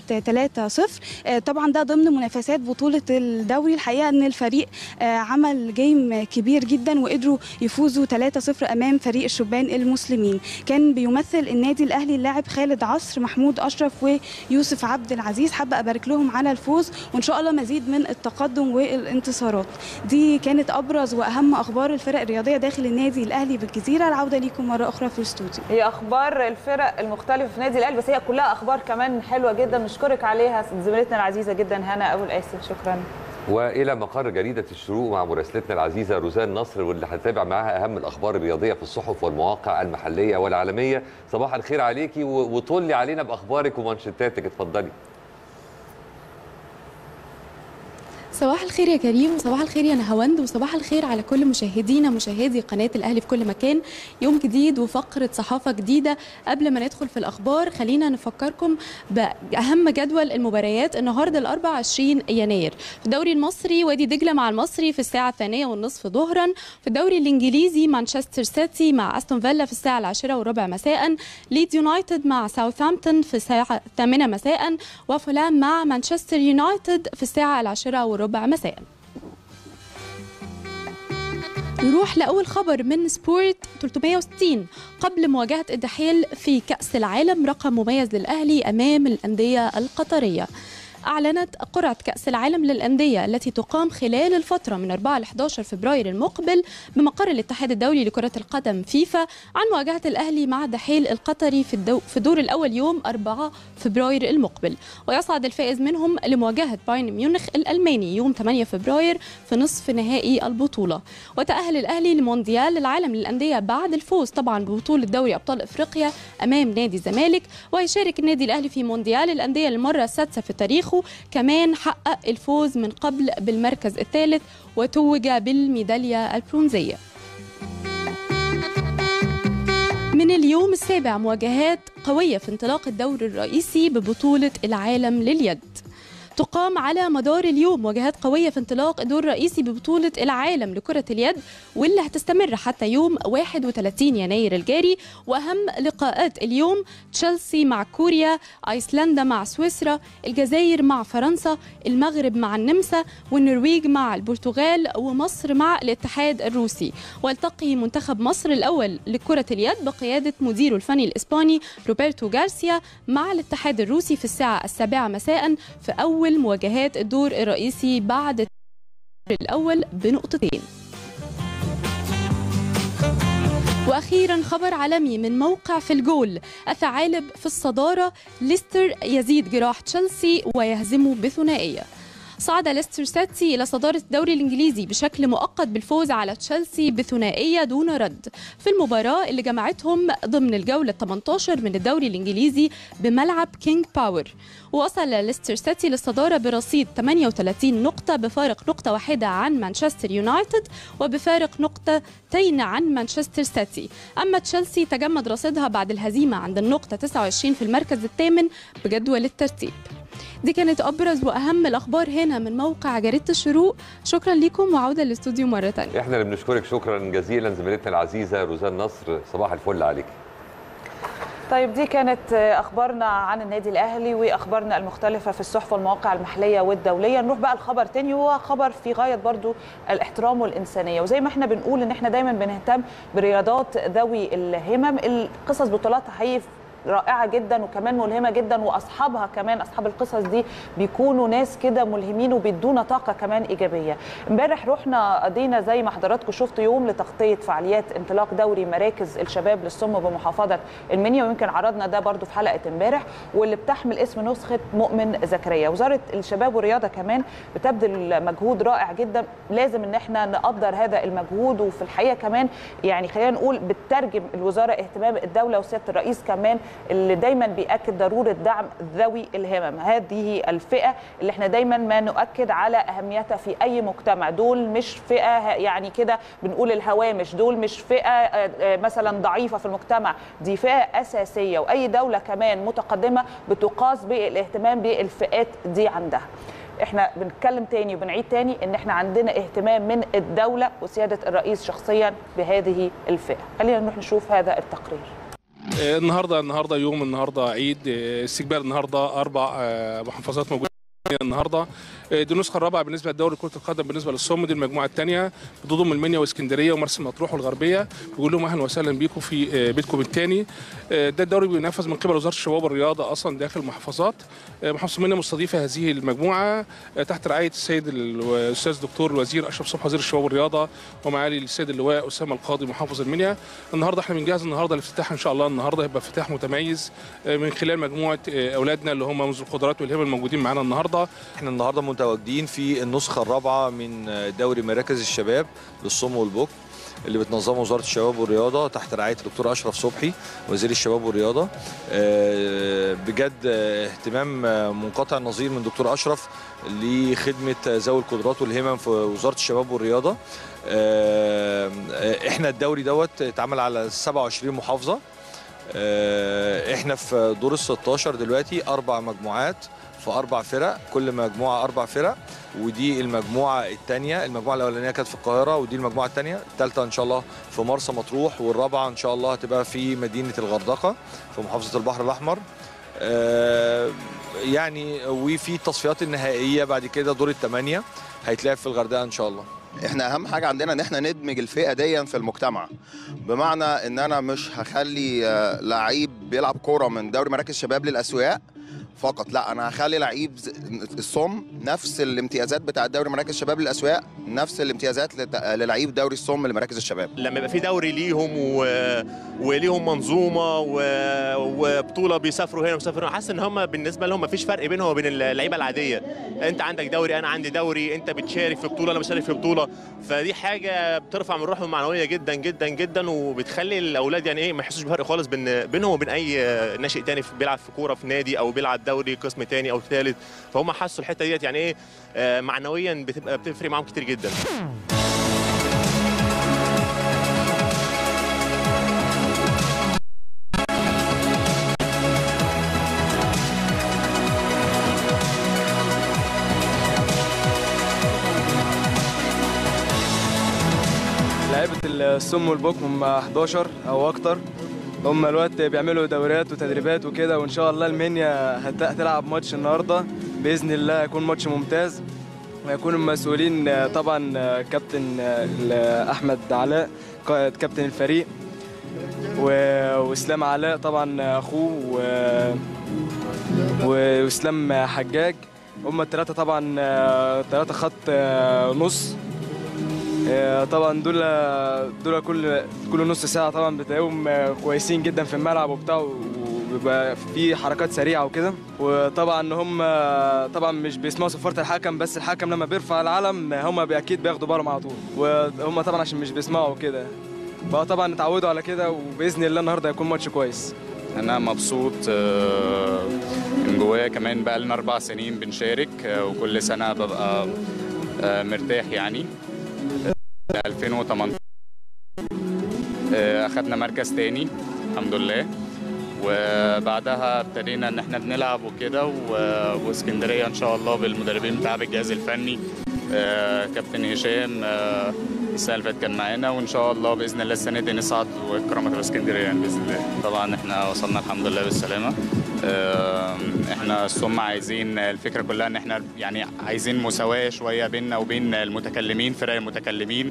3-0 طبعا ده ضمن منافسات بطولة الدوري الحقيقة أن الفريق عمل جيم كبير جدا وقدروا يفوزوا 3-0 أمام فريق الشبان المسلمين كان بيمثل النادي الاهلي اللاعب خالد عصر محمود اشرف ويوسف عبد العزيز حابه ابارك لهم على الفوز وان شاء الله مزيد من التقدم والانتصارات دي كانت ابرز واهم اخبار الفرق الرياضيه داخل النادي الاهلي بالجزيره العوده ليكم مره اخرى في الاستوديو هي اخبار الفرق المختلفه في النادي الاهلي بس هي كلها اخبار كمان حلوه جدا نشكرك عليها زميلتنا العزيزه جدا هنا ابو القاسم شكرا والى مقر جريده الشروق مع مراسلتنا العزيزه روزان نصر واللي هتتابع معاها اهم الاخبار الرياضيه في الصحف والمواقع المحليه والعالميه صباح الخير عليكي وطلي علينا باخبارك ومانشيتاتك اتفضلي صباح الخير يا كريم وصباح الخير يا نهاوند وصباح الخير على كل مشاهدينا مشاهدي قناه الاهلي في كل مكان يوم جديد وفقره صحافه جديده قبل ما ندخل في الاخبار خلينا نفكركم باهم جدول المباريات النهارده الاربع 20 يناير في الدوري المصري وادي دجله مع المصري في الساعه الثانيه والنصف ظهرا في الدوري الانجليزي مانشستر سيتي مع استون فيلا في الساعه العاشره وربع مساء ليد يونايتد مع ساوثهامبتون في الساعه الثامنه مساء وفلان مع مانشستر يونايتد في الساعه العاشره وربع ربع مساء نروح لأول خبر من سبورت 360 قبل مواجهة الدحيل في كأس العالم رقم مميز للأهلي أمام الأندية القطرية أعلنت قرعة كأس العالم للأندية التي تقام خلال الفترة من 4 ل 11 فبراير المقبل بمقر الاتحاد الدولي لكرة القدم فيفا عن مواجهة الأهلي مع دحيل القطري في, الدو في الدور الأول يوم 4 فبراير المقبل ويصعد الفائز منهم لمواجهة بايرن ميونخ الألماني يوم 8 فبراير في نصف نهائي البطولة وتأهل الأهلي لمونديال العالم للأندية بعد الفوز طبعا ببطولة دوري أبطال إفريقيا أمام نادي الزمالك ويشارك النادي الأهلي في مونديال الأندية للمرة السادسة في تاريخه كمان حقق الفوز من قبل بالمركز الثالث وتوج بالميدالية البرونزية من اليوم السابع مواجهات قوية في انطلاق الدور الرئيسي ببطولة العالم لليد تقام على مدار اليوم مواجهات قوية في انطلاق الدور الرئيسي ببطولة العالم لكرة اليد واللي هتستمر حتى يوم 31 يناير الجاري وأهم لقاءات اليوم تشيلسي مع كوريا أيسلندا مع سويسرا الجزائر مع فرنسا المغرب مع النمسا والنرويج مع البرتغال ومصر مع الاتحاد الروسي والتقي منتخب مصر الأول لكرة اليد بقيادة مديره الفني الإسباني روبرتو غارسيا مع الاتحاد الروسي في الساعة السابعة مساء في أول مواجهات الدور الرئيسي بعد الدور الأول بنقطتين واخيرا خبر عالمي من موقع في الجول الثعالب في الصداره ليستر يزيد جراح تشيلسي ويهزمه بثنائيه صعد ليستر سيتي إلى صدارة الدوري الإنجليزي بشكل مؤقت بالفوز على تشيلسي بثنائية دون رد في المباراة اللي جمعتهم ضمن الجولة 18 من الدوري الإنجليزي بملعب كينج باور وصل ليستر سيتي للصدارة برصيد 38 نقطة بفارق نقطة واحدة عن مانشستر يونايتد وبفارق نقطتين عن مانشستر سيتي أما تشيلسي تجمد رصيدها بعد الهزيمة عند النقطة 29 في المركز الثامن بجدول الترتيب دي كانت ابرز واهم الاخبار هنا من موقع جريده الشروق شكرا لكم وعوده للاستوديو مره ثانيه احنا اللي بنشكرك شكرا جزيلا زميلتنا العزيزه روزان نصر صباح الفل عليك طيب دي كانت اخبارنا عن النادي الاهلي واخبارنا المختلفه في الصحف والمواقع المحليه والدوليه نروح بقى لخبر تاني وهو خبر في غايه برضو الاحترام والانسانيه وزي ما احنا بنقول ان احنا دايما بنهتم برياضات ذوي الهمم القصص بطولاتها حقيقي رائعه جدا وكمان ملهمه جدا واصحابها كمان اصحاب القصص دي بيكونوا ناس كده ملهمين وبيدونا طاقه كمان ايجابيه امبارح رحنا قضينا زي ما حضراتكم شفتوا يوم لتغطيه فعاليات انطلاق دوري مراكز الشباب للصم بمحافظه المنيا ويمكن عرضنا ده برضو في حلقه امبارح واللي بتحمل اسم نسخه مؤمن زكريا وزاره الشباب والرياضه كمان بتبذل مجهود رائع جدا لازم ان احنا نقدر هذا المجهود وفي الحقيقه كمان يعني خلينا نقول بتترجم الوزاره اهتمام الدوله وسياده الرئيس كمان اللي دايما بياكد ضروره دعم ذوي الهمم هذه الفئه اللي احنا دايما ما نؤكد على اهميتها في اي مجتمع دول مش فئه يعني كده بنقول الهوامش دول مش فئه مثلا ضعيفه في المجتمع دي فئه اساسيه واي دوله كمان متقدمه بتقاس بالاهتمام بالفئات دي عندها احنا بنتكلم تاني وبنعيد تاني ان احنا عندنا اهتمام من الدوله وسياده الرئيس شخصيا بهذه الفئه خلينا نروح نشوف هذا التقرير النهارده النهارده يوم النهارده عيد استقبال النهارده اربع محافظات موجوده النهارده دي النسخه الرابعه بالنسبه لدوري كره القدم بالنسبه للصم دي المجموعه الثانيه بتضم المنيا واسكندريه ومرسى مطروح والغربيه بيقول لهم اهلا وسهلا بيكم في بيتكم الثاني ده الدوري بينفذ من قبل وزاره الشباب والرياضه اصلا داخل المحافظات محافظه المنيا مستضيفه هذه المجموعه تحت رعايه السيد الاستاذ الدكتور الوزير اشرف صبحي وزير الشباب والرياضه ومعالي السيد اللواء اسامه القاضي محافظ المنيا النهارده احنا بنجهز النهارده الافتتاح ان شاء الله النهارده هيبقى افتتاح متميز من خلال مجموعه اولادنا اللي هم منذ القدرات والهمم الموجودين معانا النهارده احنا النهارده متواجدين في النسخه الرابعه من دوري مراكز الشباب للصم والبوك اللي بتنظمه وزاره الشباب والرياضه تحت رعايه الدكتور اشرف صبحي وزير الشباب والرياضه بجد اهتمام منقطع النظير من دكتور اشرف لخدمه ذوي القدرات والهمم في وزاره الشباب والرياضه احنا الدوري دوت اتعمل على 27 محافظه احنا في دور ال 16 دلوقتي اربع مجموعات في اربع فرق كل مجموعه اربع فرق ودي المجموعه الثانيه المجموعه الاولانيه كانت في القاهره ودي المجموعه الثانيه الثالثه ان شاء الله في مرسى مطروح والرابعه ان شاء الله هتبقى في مدينه الغردقه في محافظه البحر الاحمر آه يعني وفي التصفيات النهائيه بعد كده دور الثمانيه هيتلعب في الغردقه ان شاء الله احنا اهم حاجه عندنا ان احنا ندمج الفئه دي في المجتمع بمعنى ان انا مش هخلي لعيب بيلعب كوره من دوري مراكز الشباب للاسواق فقط لا انا هخلي لعيب الصم نفس الامتيازات بتاع دوري مراكز الشباب للاسواق نفس الامتيازات للعيب دوري الصم لمراكز الشباب لما يبقى في دوري ليهم و... وليهم منظومه و... وبطوله بيسافروا هنا ويسافروا حاسس ان هم بالنسبه لهم مفيش فرق بينهم وبين اللعيبه العاديه انت عندك دوري انا عندي دوري انت بتشارك في بطوله انا بشارك في بطوله فدي حاجه بترفع من روحهم المعنويه جدا جدا جدا وبتخلي الاولاد يعني ايه ما يحسوش بفرق خالص بين بينهم وبين اي ناشئ تاني بيلعب في كوره في نادي او بيلعب دوري قسم تاني او ثالث فهم حسوا الحته ديت يعني ايه آه معنويا بتبقى بتفرق معاهم كتير جدا لعيبه السم والبكم هم 11 او اكتر هم الوقت بيعملوا دوريات وتدريبات وكده وان شاء الله المنيا هت- هتلعب ماتش النهارده باذن الله هيكون ماتش ممتاز ويكون المسؤولين آه، طبعا آه، كابتن آه، ال- احمد علاء قائد كابتن الفريق و- واسلام علاء طبعا آه، اخوه و- واسلام حجاج هم الثلاثه طبعا آه، ثلاثه خط آه، نص آه، طبعا دول دول كل كل نص ساعه طبعا بتلاقيهم آه، كويسين جدا في الملعب وبتاع وبيبقى في حركات سريعه وكده وطبعا هم آه، طبعا مش بيسمعوا صفاره الحكم بس الحكم لما بيرفع العلم هم اكيد بياخدوا بالهم على طول وهم طبعا عشان مش بيسمعوا كده فطبعا اتعودوا على كده وباذن الله النهارده هيكون ماتش كويس انا مبسوط آه، من جوايا كمان بقى لنا اربع سنين بنشارك آه، وكل سنه ببقى آه، مرتاح يعني آه، 2018 آه، اخدنا مركز تاني الحمد لله وبعدها ابتدينا ان احنا بنلعب وكده و- واسكندريه ان شاء الله بالمدربين بتاع الجهاز الفني آه، كابتن هشام آه، السنه اللي فاتت كان معانا وان شاء الله باذن الله السنه دي نصعد والكرامه تبقى اسكندريه يعني باذن الله طبعا احنا وصلنا الحمد لله بالسلامه آه، احنا السم عايزين الفكره كلها ان احنا يعني عايزين مساواه شويه بيننا وبين المتكلمين فرق المتكلمين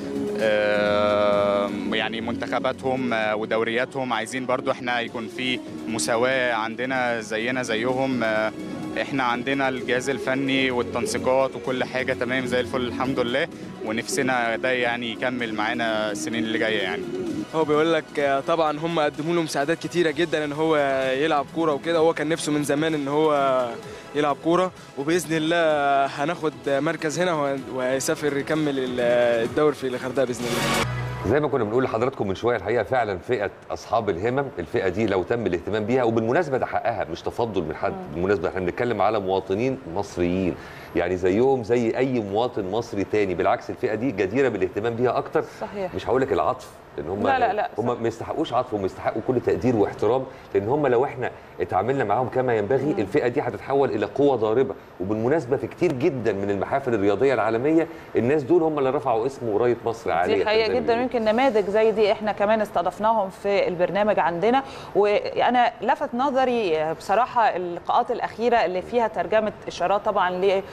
آه، يعني منتخباتهم آه، ودورياتهم عايزين برضو احنا يكون في مساواة عندنا زينا زيهم آه، احنا عندنا الجهاز الفني والتنسيقات وكل حاجة تمام زي الفل الحمد لله ونفسنا ده يعني يكمل معانا السنين اللي جاية يعني هو بيقول لك آه، طبعا هم قدموا له مساعدات كتيره جدا ان هو يلعب كوره وكده هو كان نفسه من زمان ان هو يلعب كوره وباذن الله هناخد مركز هنا وه- وهيسافر يكمل ال- الدوري في الغردقه باذن الله زي ما كنا بنقول لحضراتكم من شويه الحقيقه فعلا فئه اصحاب الهمم الفئه دي لو تم الاهتمام بيها وبالمناسبه ده حقها مش تفضل من حد بالمناسبه احنا بنتكلم على مواطنين مصريين يعني زيهم زي اي مواطن مصري تاني بالعكس الفئه دي جديره بالاهتمام بيها اكتر صحيح مش هقول لك العطف لان هم لا، لا، لا، هم ما يستحقوش عطف هم يستحقوا كل تقدير واحترام لان هم لو احنا اتعاملنا معاهم كما ينبغي الفئه دي هتتحول الى قوه ضاربه وبالمناسبه في كتير جدا من المحافل الرياضيه العالميه الناس دول هم اللي رفعوا اسم ورايه مصر عاليه دي حقيقه زي ما جدا ويمكن نماذج زي دي احنا كمان استضفناهم في البرنامج عندنا وانا لفت نظري بصراحه اللقاءات الاخيره اللي فيها ترجمه اشارات طبعا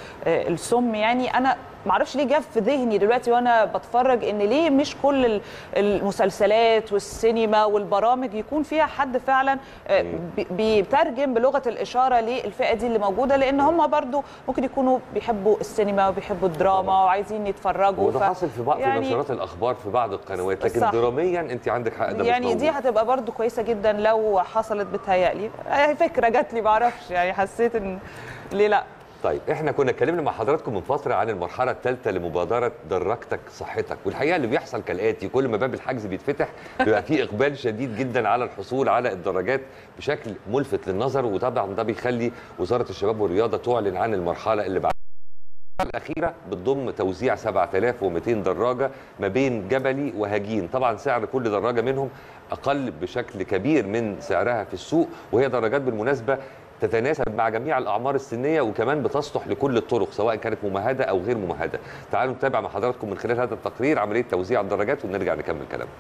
للسم يعني انا معرفش ليه جاب في ذهني دلوقتي وانا بتفرج ان ليه مش كل ال- المسلسلات والسينما والبرامج يكون فيها حد فعلا آه، بي- بيترجم بلغه الاشاره للفئه دي اللي موجوده لان هم برضو ممكن يكونوا بيحبوا السينما وبيحبوا الدراما وعايزين يتفرجوا وده ف- حاصل في بعض يعني- في نشرات الاخبار في بعض القنوات لكن صح. دراميا انت عندك حق ده مش يعني دي موجود. هتبقى برضو كويسه جدا لو حصلت بتهيألي هي فكره جات لي معرفش يعني حسيت ان ليه لا طيب احنا كنا اتكلمنا مع حضراتكم من فتره عن المرحله الثالثه لمبادره درجتك صحتك والحقيقه اللي بيحصل كالاتي كل ما باب الحجز بيتفتح بيبقى في اقبال شديد جدا على الحصول على الدراجات بشكل ملفت للنظر وطبعا ده بيخلي وزاره الشباب والرياضه تعلن عن المرحله اللي بعد الأخيرة بتضم توزيع 7200 دراجة ما بين جبلي وهجين طبعا سعر كل دراجة منهم أقل بشكل كبير من سعرها في السوق وهي دراجات بالمناسبة تتناسب مع جميع الأعمار السنية وكمان بتصلح لكل الطرق سواء كانت ممهدة أو غير ممهدة تعالوا نتابع مع حضراتكم من خلال هذا التقرير عملية توزيع الدراجات ونرجع نكمل كلامنا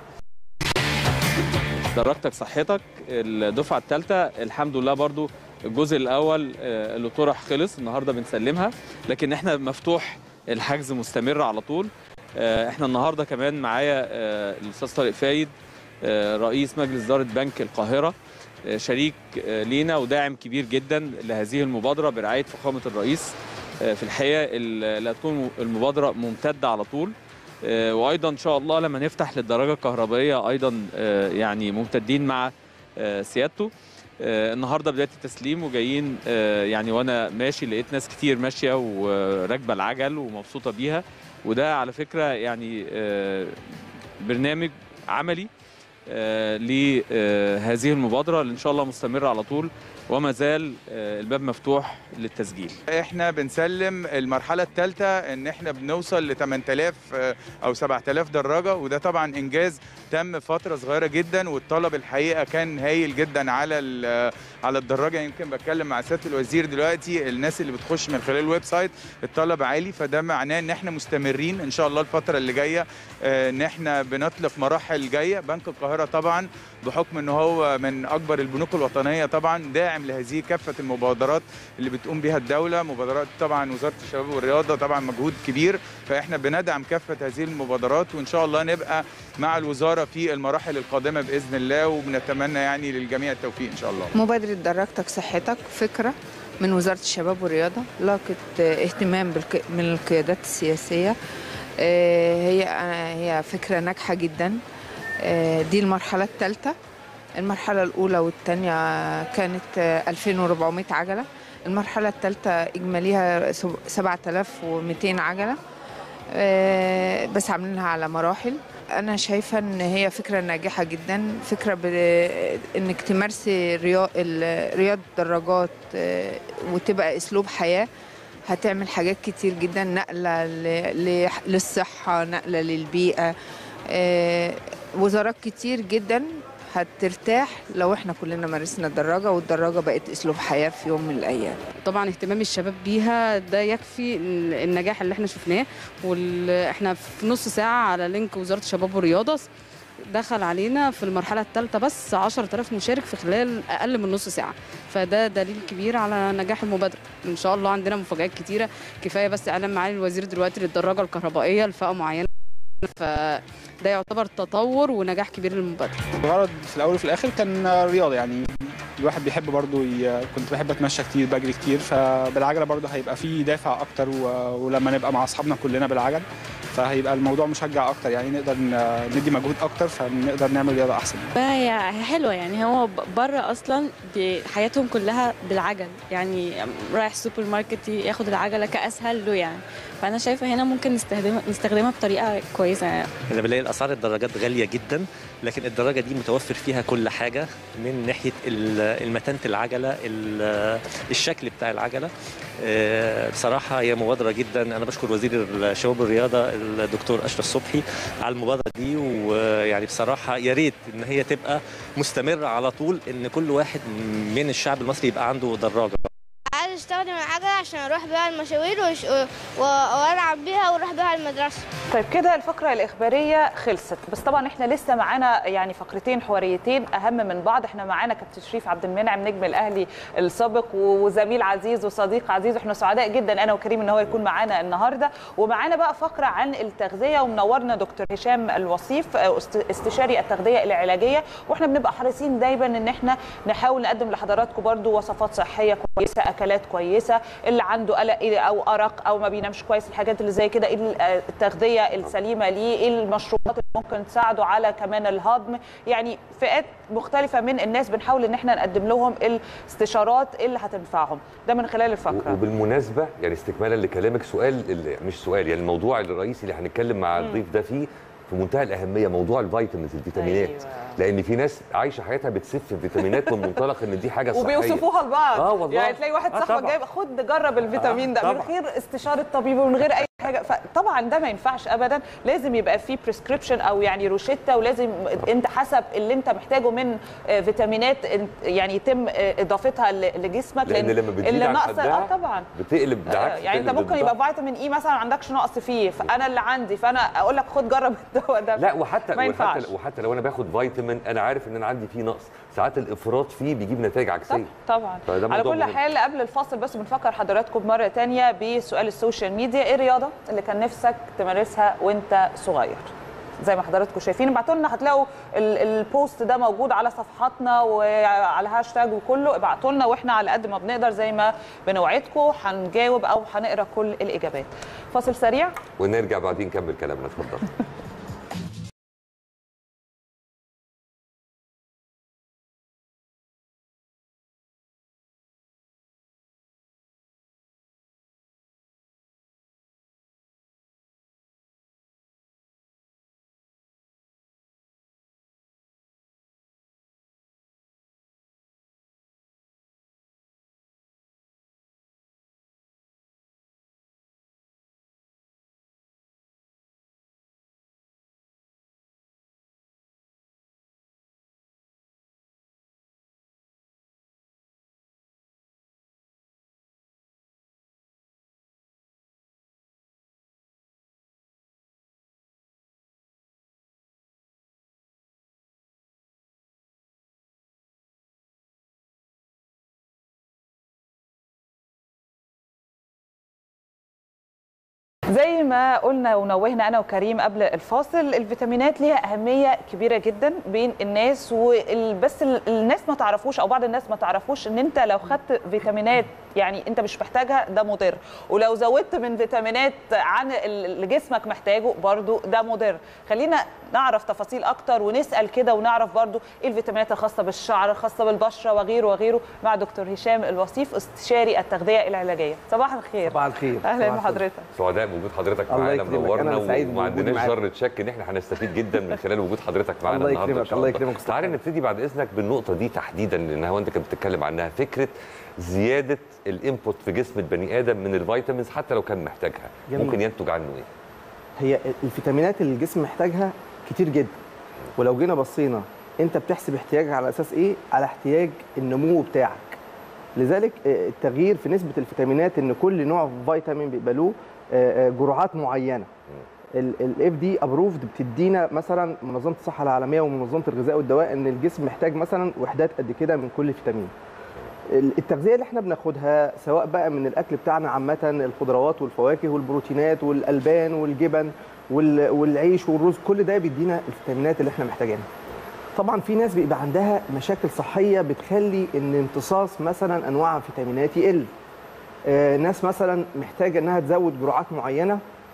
درجتك صحتك الدفعه الثالثه الحمد لله برضو الجزء الاول آه، اللي طرح خلص النهارده بنسلمها لكن احنا مفتوح الحجز مستمر على طول آه، احنا النهارده كمان معايا آه، الاستاذ طارق فايد آه، رئيس مجلس اداره بنك القاهره آه، شريك آه، لينا وداعم كبير جدا لهذه المبادره برعايه فخامه الرئيس آه، في الحقيقه ال- اللي هتكون المبادره ممتده على طول آه، وايضا ان شاء الله لما نفتح للدراجه الكهربائيه ايضا آه، يعني ممتدين مع آه، سيادته آه، النهارده بدايه التسليم وجايين آه، يعني وانا ماشي لقيت ناس كتير ماشيه وراكبه العجل ومبسوطه بيها وده على فكره يعني آه، برنامج عملي آه، لهذه المبادره اللي ان شاء الله مستمره على طول وما زال آه، الباب مفتوح للتسجيل احنا بنسلم المرحله الثالثه ان احنا بنوصل ل 8000 آه، او 7000 دراجه وده طبعا انجاز تم فتره صغيره جدا والطلب الحقيقه كان هايل جدا على ال- على الدراجه يمكن بتكلم مع سياده الوزير دلوقتي الناس اللي بتخش من خلال الويب سايت الطلب عالي فده معناه ان احنا مستمرين ان شاء الله الفتره اللي جايه آه، ان احنا بنطلق مراحل جايه بنك القاهره طبعا بحكم ان هو من اكبر البنوك الوطنيه طبعا داعم لهذه كافه المبادرات اللي بتقوم بها الدوله مبادرات طبعا وزاره الشباب والرياضه طبعا مجهود كبير فاحنا بندعم كافه هذه المبادرات وان شاء الله نبقى مع الوزاره في المراحل القادمه باذن الله وبنتمنى يعني للجميع التوفيق ان شاء الله مبادرة دراجتك صحتك فكرة من وزارة الشباب والرياضة لاقت اهتمام بالك- من القيادات السياسية آه، هي هي فكرة ناجحة جدا آه، دي المرحلة الثالثة المرحلة الأولى والثانية كانت آه، 2400 عجلة المرحلة الثالثة إجماليها سب- 7200 عجلة آه، بس عاملينها على مراحل انا شايفه ان هي فكره ناجحه جدا فكره ب... انك تمارسي رياض رياضه الدراجات آه، وتبقى اسلوب حياه هتعمل حاجات كتير جدا نقله ل... ل... للصحه نقله للبيئه آه، وزارات كتير جدا هترتاح لو احنا كلنا مارسنا الدراجه والدراجه بقت اسلوب حياه في يوم من الايام طبعا اهتمام الشباب بيها ده يكفي ال- النجاح اللي احنا شفناه واحنا في نص ساعه على لينك وزاره الشباب والرياضه دخل علينا في المرحله الثالثه بس 10000 مشارك في خلال اقل من نص ساعه فده دليل كبير على نجاح المبادره ان شاء الله عندنا مفاجات كتيره كفايه بس اعلان معالي الوزير دلوقتي للدراجه الكهربائيه لفئه معينه فده يعتبر تطور ونجاح كبير للمبادره الغرض في الاول وفي الاخر كان رياضه يعني الواحد بيحب برضو ي... كنت بحب اتمشى كتير بجري كتير فبالعجله برضو هيبقى فيه دافع اكتر و... ولما نبقى مع اصحابنا كلنا بالعجل فهيبقى الموضوع مشجع اكتر يعني نقدر ن- ندي مجهود اكتر فنقدر نعمل رياضه احسن هي هي حلوه يعني هو بره اصلا ب- حياتهم كلها بالعجل يعني رايح سوبر ماركت ياخد العجله كاسهل له يعني فانا شايفه هنا ممكن نستخدمها نستخدمها بطريقه كويسه يعني انا بلاقي الاسعار الدراجات غاليه جدا لكن الدراجه دي متوفر فيها كل حاجه من ناحيه ال- المتانه العجله ال- الشكل بتاع العجله آه، بصراحه هي مبادره جدا انا بشكر وزير الشباب والرياضه الدكتور اشرف صبحي على المبادره دي ويعني بصراحه يا ريت ان هي تبقى مستمره على طول ان كل واحد من الشعب المصري يبقى عنده دراجه عايز استخدم العجلة عشان اروح بيها المشاوير وش- و- والعب بيها واروح بيها المدرسة طيب كده الفقرة الإخبارية خلصت بس طبعا احنا لسه معانا يعني فقرتين حواريتين أهم من بعض احنا معانا كابتن شريف عبد المنعم نجم الأهلي السابق وزميل عزيز وصديق عزيز واحنا سعداء جدا أنا وكريم إن هو يكون معانا النهاردة ومعانا بقى فقرة عن التغذية ومنورنا دكتور هشام الوصيف است- استشاري التغذية العلاجية واحنا بنبقى حريصين دايما إن احنا نحاول نقدم لحضراتكم برضو وصفات صحية كويسة أكلات كويسة اللي عنده قلق إيه أو أرق أو ما بينامش كويس الحاجات اللي زي كده إيه التغذية السليمة ليه إيه المشروبات اللي ممكن تساعده على كمان الهضم يعني فئات مختلفة من الناس بنحاول إن احنا نقدم لهم الاستشارات اللي هتنفعهم ده من خلال الفقرة وبالمناسبه يعني استكمالا لكلامك سؤال اللي مش سؤال يعني الموضوع الرئيسي اللي هنتكلم مع مم. الضيف ده فيه في منتهى الاهميه موضوع الفيتامينز الفيتامينات أيوة. لان في ناس عايشه حياتها بتسف الفيتامينات من منطلق ان دي حاجه صحيه وبيوصفوها لبعض اه والله يعني تلاقي واحد آه صاحبك طبعاً. جايب خد جرب الفيتامين ده آه من طبعاً. غير استشاره طبيب ومن غير اي حاجه فطبعا ده ما ينفعش ابدا لازم يبقى فيه بريسكريبشن او يعني روشته ولازم انت حسب اللي انت محتاجه من آه، فيتامينات انت- يعني يتم آه، اضافتها ل- لجسمك لان لما بتزيد اللي عن ناقص حدها اه طبعا بتقلب آه، بالعكس يعني انت بتقلب ممكن ضدها. يبقى فيتامين اي مثلا ما عندكش نقص فيه فانا اللي عندي فانا اقول لك خد جرب الدواء ده لا وحتى ما ينفعش وحتى وحتى لو انا باخد فيتامين انا عارف ان انا عندي فيه نقص ساعات الافراط فيه بيجيب نتائج عكسيه طبعا فده على موضوع كل مهم. حال قبل الفاصل بس بنفكر حضراتكم مره تانية بسؤال السوشيال ميديا ايه الرياضه اللي كان نفسك تمارسها وانت صغير زي ما حضراتكم شايفين ابعتوا لنا هتلاقوا ال- البوست ده موجود على صفحاتنا وعلى هاشتاج وكله ابعتوا لنا واحنا على قد ما بنقدر زي ما بنوعدكم هنجاوب او هنقرا كل الاجابات فاصل سريع ونرجع بعدين نكمل كلامنا اتفضل زي ما قلنا ونوهنا انا وكريم قبل الفاصل الفيتامينات ليها اهميه كبيره جدا بين الناس وبس الناس ما تعرفوش او بعض الناس ما تعرفوش ان انت لو خدت فيتامينات يعني انت مش محتاجها ده مضر ولو زودت من فيتامينات عن اللي جسمك محتاجه برضو ده مضر خلينا نعرف تفاصيل اكتر ونسال كده ونعرف برضو ايه الفيتامينات الخاصه بالشعر الخاصه بالبشره وغيره وغيره مع دكتور هشام الوصيف استشاري التغذيه العلاجيه صباح الخير صباح الخير اهلا صباح الخير. بحضرتك سعداء بوجود حضرتك الله معانا يكرمك. منورنا أنا سعيد وما بوجودي عندناش معاك. ذره شك ان احنا هنستفيد جدا من خلال وجود حضرتك معانا الله النهارده يكرمك، إن شاء الله يكرمك. تعالى نبتدي بعد اذنك بالنقطه دي تحديدا لان هو انت كنت بتتكلم عنها فكره زياده الانبوت في جسم البني ادم من الفيتامينز حتى لو كان محتاجها جميل. ممكن ينتج عنه ايه؟ هي الفيتامينات اللي الجسم محتاجها كتير جدا ولو جينا بصينا انت بتحسب احتياجك على اساس ايه على احتياج النمو بتاعك لذلك آه، التغيير في نسبه الفيتامينات ان كل نوع فيتامين بيبقى له آه، آه، جرعات معينه الاف دي ابروفد بتدينا مثلا منظمه الصحه العالميه ومنظمه الغذاء والدواء ان الجسم محتاج مثلا وحدات قد كده من كل فيتامين التغذيه اللي احنا بناخدها سواء بقى من الاكل بتاعنا عامه الخضروات والفواكه والبروتينات والالبان والجبن وال- والعيش والرز كل ده بيدينا الفيتامينات اللي احنا محتاجينها طبعا في ناس بيبقى عندها مشاكل صحيه بتخلي ان امتصاص مثلا انواع الفيتامينات يقل آه، ناس مثلا محتاجه انها تزود جرعات معينه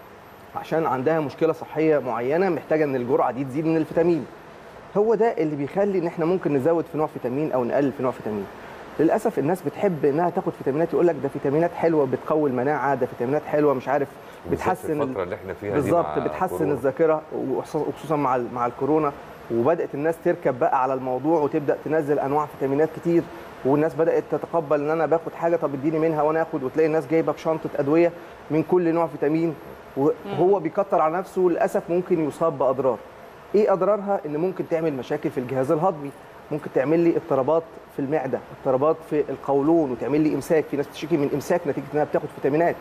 عشان عندها مشكله صحيه معينه محتاجه ان الجرعه دي تزيد من الفيتامين هو ده اللي بيخلي ان احنا ممكن نزود في نوع فيتامين او نقلل في نوع فيتامين للاسف الناس بتحب انها تاخد فيتامينات يقول لك ده فيتامينات حلوه بتقوي المناعه ده فيتامينات حلوه مش عارف بالذات في بتحسن الفتره اللي احنا فيها دي بالظبط مع بتحسن كورونا. الذاكره وخصوصا وخصوصا مع ال- مع الكورونا وبدات الناس تركب بقى على الموضوع وتبدا تنزل انواع فيتامينات كتير والناس بدات تتقبل ان انا باخد حاجه طب اديني منها وانا اخد وتلاقي الناس جايبه بشنطه ادويه من كل نوع فيتامين وهو بيكتر على نفسه للاسف ممكن يصاب باضرار ايه اضرارها ان ممكن تعمل مشاكل في الجهاز الهضمي ممكن تعمل لي اضطرابات في المعده اضطرابات في القولون وتعمل لي امساك في ناس بتشتكي من امساك نتيجه انها بتاخد فيتامينات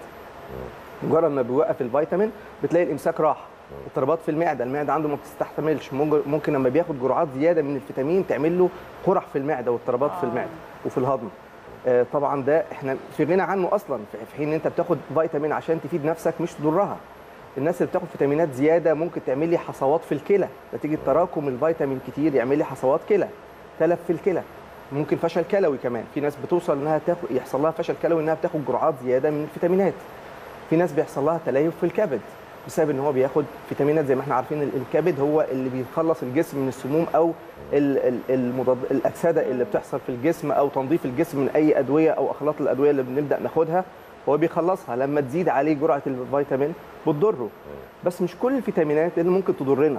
مجرد ما بيوقف الفيتامين بتلاقي الامساك راح اضطرابات في المعده المعده عنده ما بتستحملش ممكن ممكن لما بياخد جرعات زياده من الفيتامين تعمل له قرح في المعده واضطرابات في المعده وفي الهضم آه، طبعا ده احنا في غنى عنه اصلا في في حين ان انت بتاخد فيتامين عشان تفيد نفسك مش تضرها الناس اللي بتاخد فيتامينات زياده ممكن تعمل لي حصوات في الكلى نتيجه تراكم الفيتامين كتير يعمل لي حصوات كلى تلف في الكلى ممكن فشل كلوي كمان في ناس بتوصل انها تاخد يحصل لها فشل كلوي انها بتاخد جرعات زياده من الفيتامينات في ناس بيحصل لها تليف في الكبد بسبب ان هو بياخد فيتامينات زي ما احنا عارفين ال- الكبد هو اللي بيخلص الجسم من السموم او ال- ال- المضاد الاكسده اللي بتحصل في الجسم او تنظيف الجسم من اي ادويه او اخلاط الادويه اللي بنبدا ناخدها هو بيخلصها لما تزيد عليه جرعه الفيتامين بتضره بس مش كل الفيتامينات اللي ممكن تضرنا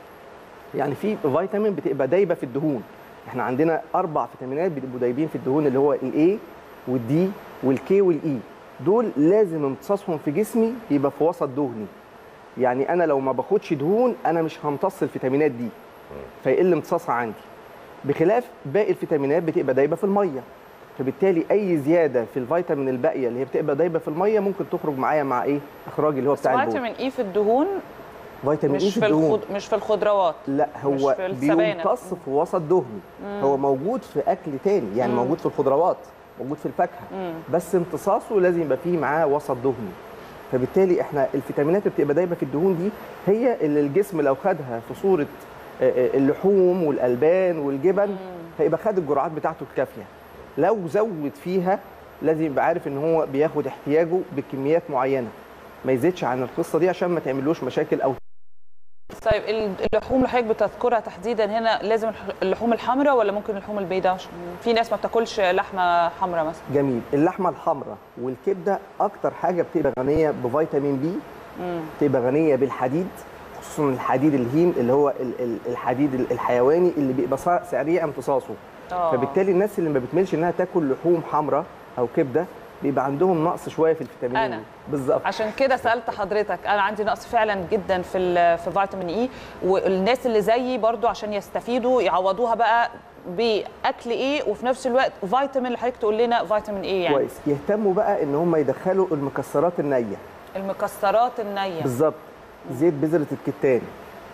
يعني في فيتامين بتبقى دايبه في الدهون احنا عندنا اربع فيتامينات بيبقوا دايبين في الدهون اللي هو الاي والدي والكي والاي دول لازم امتصاصهم في جسمي يبقى في وسط دهني يعني انا لو ما باخدش دهون انا مش همتص الفيتامينات دي فيقل امتصاصها عندي بخلاف باقي الفيتامينات بتبقى دايبه في الميه فبالتالي اي زياده في الفيتامين الباقيه اللي هي بتبقى دايبه في الميه ممكن تخرج معايا مع ايه اخراج اللي هو بتاع البول فيتامين اي في الدهون فيتامين مش اي في في الدهون الخض... مش في الخضروات لا مش هو في السبانخ. بيمتص في وسط دهني مم. هو موجود في اكل تاني يعني مم. موجود في الخضروات موجود في الفاكهه مم. بس امتصاصه لازم يبقى فيه معاه وسط دهني فبالتالي احنا الفيتامينات اللي بتبقى دايبه في الدهون دي هي اللي الجسم لو خدها في صوره آه، آه، اللحوم والالبان والجبن هيبقى خد الجرعات بتاعته الكافيه لو زود فيها لازم يبقى عارف ان هو بياخد احتياجه بكميات معينه ما يزيدش عن القصه دي عشان ما تعملوش مشاكل او طيب اللحوم اللي حضرتك بتذكرها تحديدا هنا لازم الح- اللحوم الحمراء ولا ممكن اللحوم البيضاء عشان في ناس ما بتاكلش لحمه حمراء مثلا جميل اللحمه الحمراء والكبده اكتر حاجه بتبقى غنيه بفيتامين بي مم. بتبقى غنيه بالحديد خصوصا الحديد الهيم اللي هو ال- ال- الحديد ال- الحيواني اللي بيبقى صا- سريع امتصاصه آه. فبالتالي الناس اللي ما بتميلش انها تاكل لحوم حمراء او كبده بيبقى عندهم نقص شويه في الفيتامين أنا. دي. بالظبط عشان كده سالت حضرتك انا عندي نقص فعلا جدا في ال- في فيتامين اي والناس اللي زيي برضو عشان يستفيدوا يعوضوها بقى باكل ايه وفي نفس الوقت فيتامين اللي حضرتك تقول لنا فيتامين ايه يعني كويس يهتموا بقى ان هم يدخلوا المكسرات النيه المكسرات النيه بالظبط زيت بذره الكتان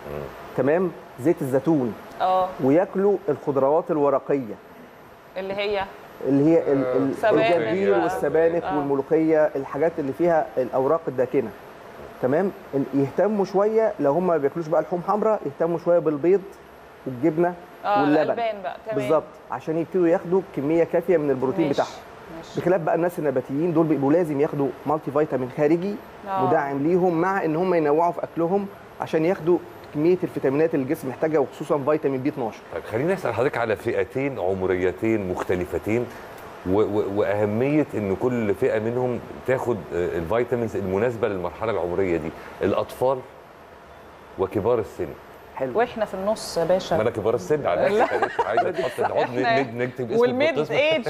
تمام زيت الزيتون اه وياكلوا الخضروات الورقيه اللي هي اللي هي ال- ال- سبانخ الجرجير بقى. والسبانخ آه. والملوخيه الحاجات اللي فيها الاوراق الداكنه تمام ال- يهتموا شويه لو هم ما بياكلوش بقى لحوم حمراء يهتموا شويه بالبيض والجبنه اه واللبن الالبان بقى تمام بالظبط عشان يبتدوا ياخدوا كميه كافيه من البروتين ماشي، بتاعهم ماشي. بخلاف بقى الناس النباتيين دول بيبقوا لازم ياخدوا مالتي فيتامين خارجي آه. مدعم ليهم مع ان هم ينوعوا في اكلهم عشان ياخدوا كميه الفيتامينات اللي الجسم محتاجها وخصوصا فيتامين بي 12 طيب خليني اسال حضرتك على فئتين عمريتين مختلفتين و و واهميه ان كل فئه منهم تاخد آه، الفيتامينز المناسبه للمرحله العمريه دي الاطفال وكبار السن حلو واحنا في النص يا باشا ما انا كبار السن على لا. نفسي عايزه تحط نحط إحنا- ند- نكتب اسم والميد القسم. ايج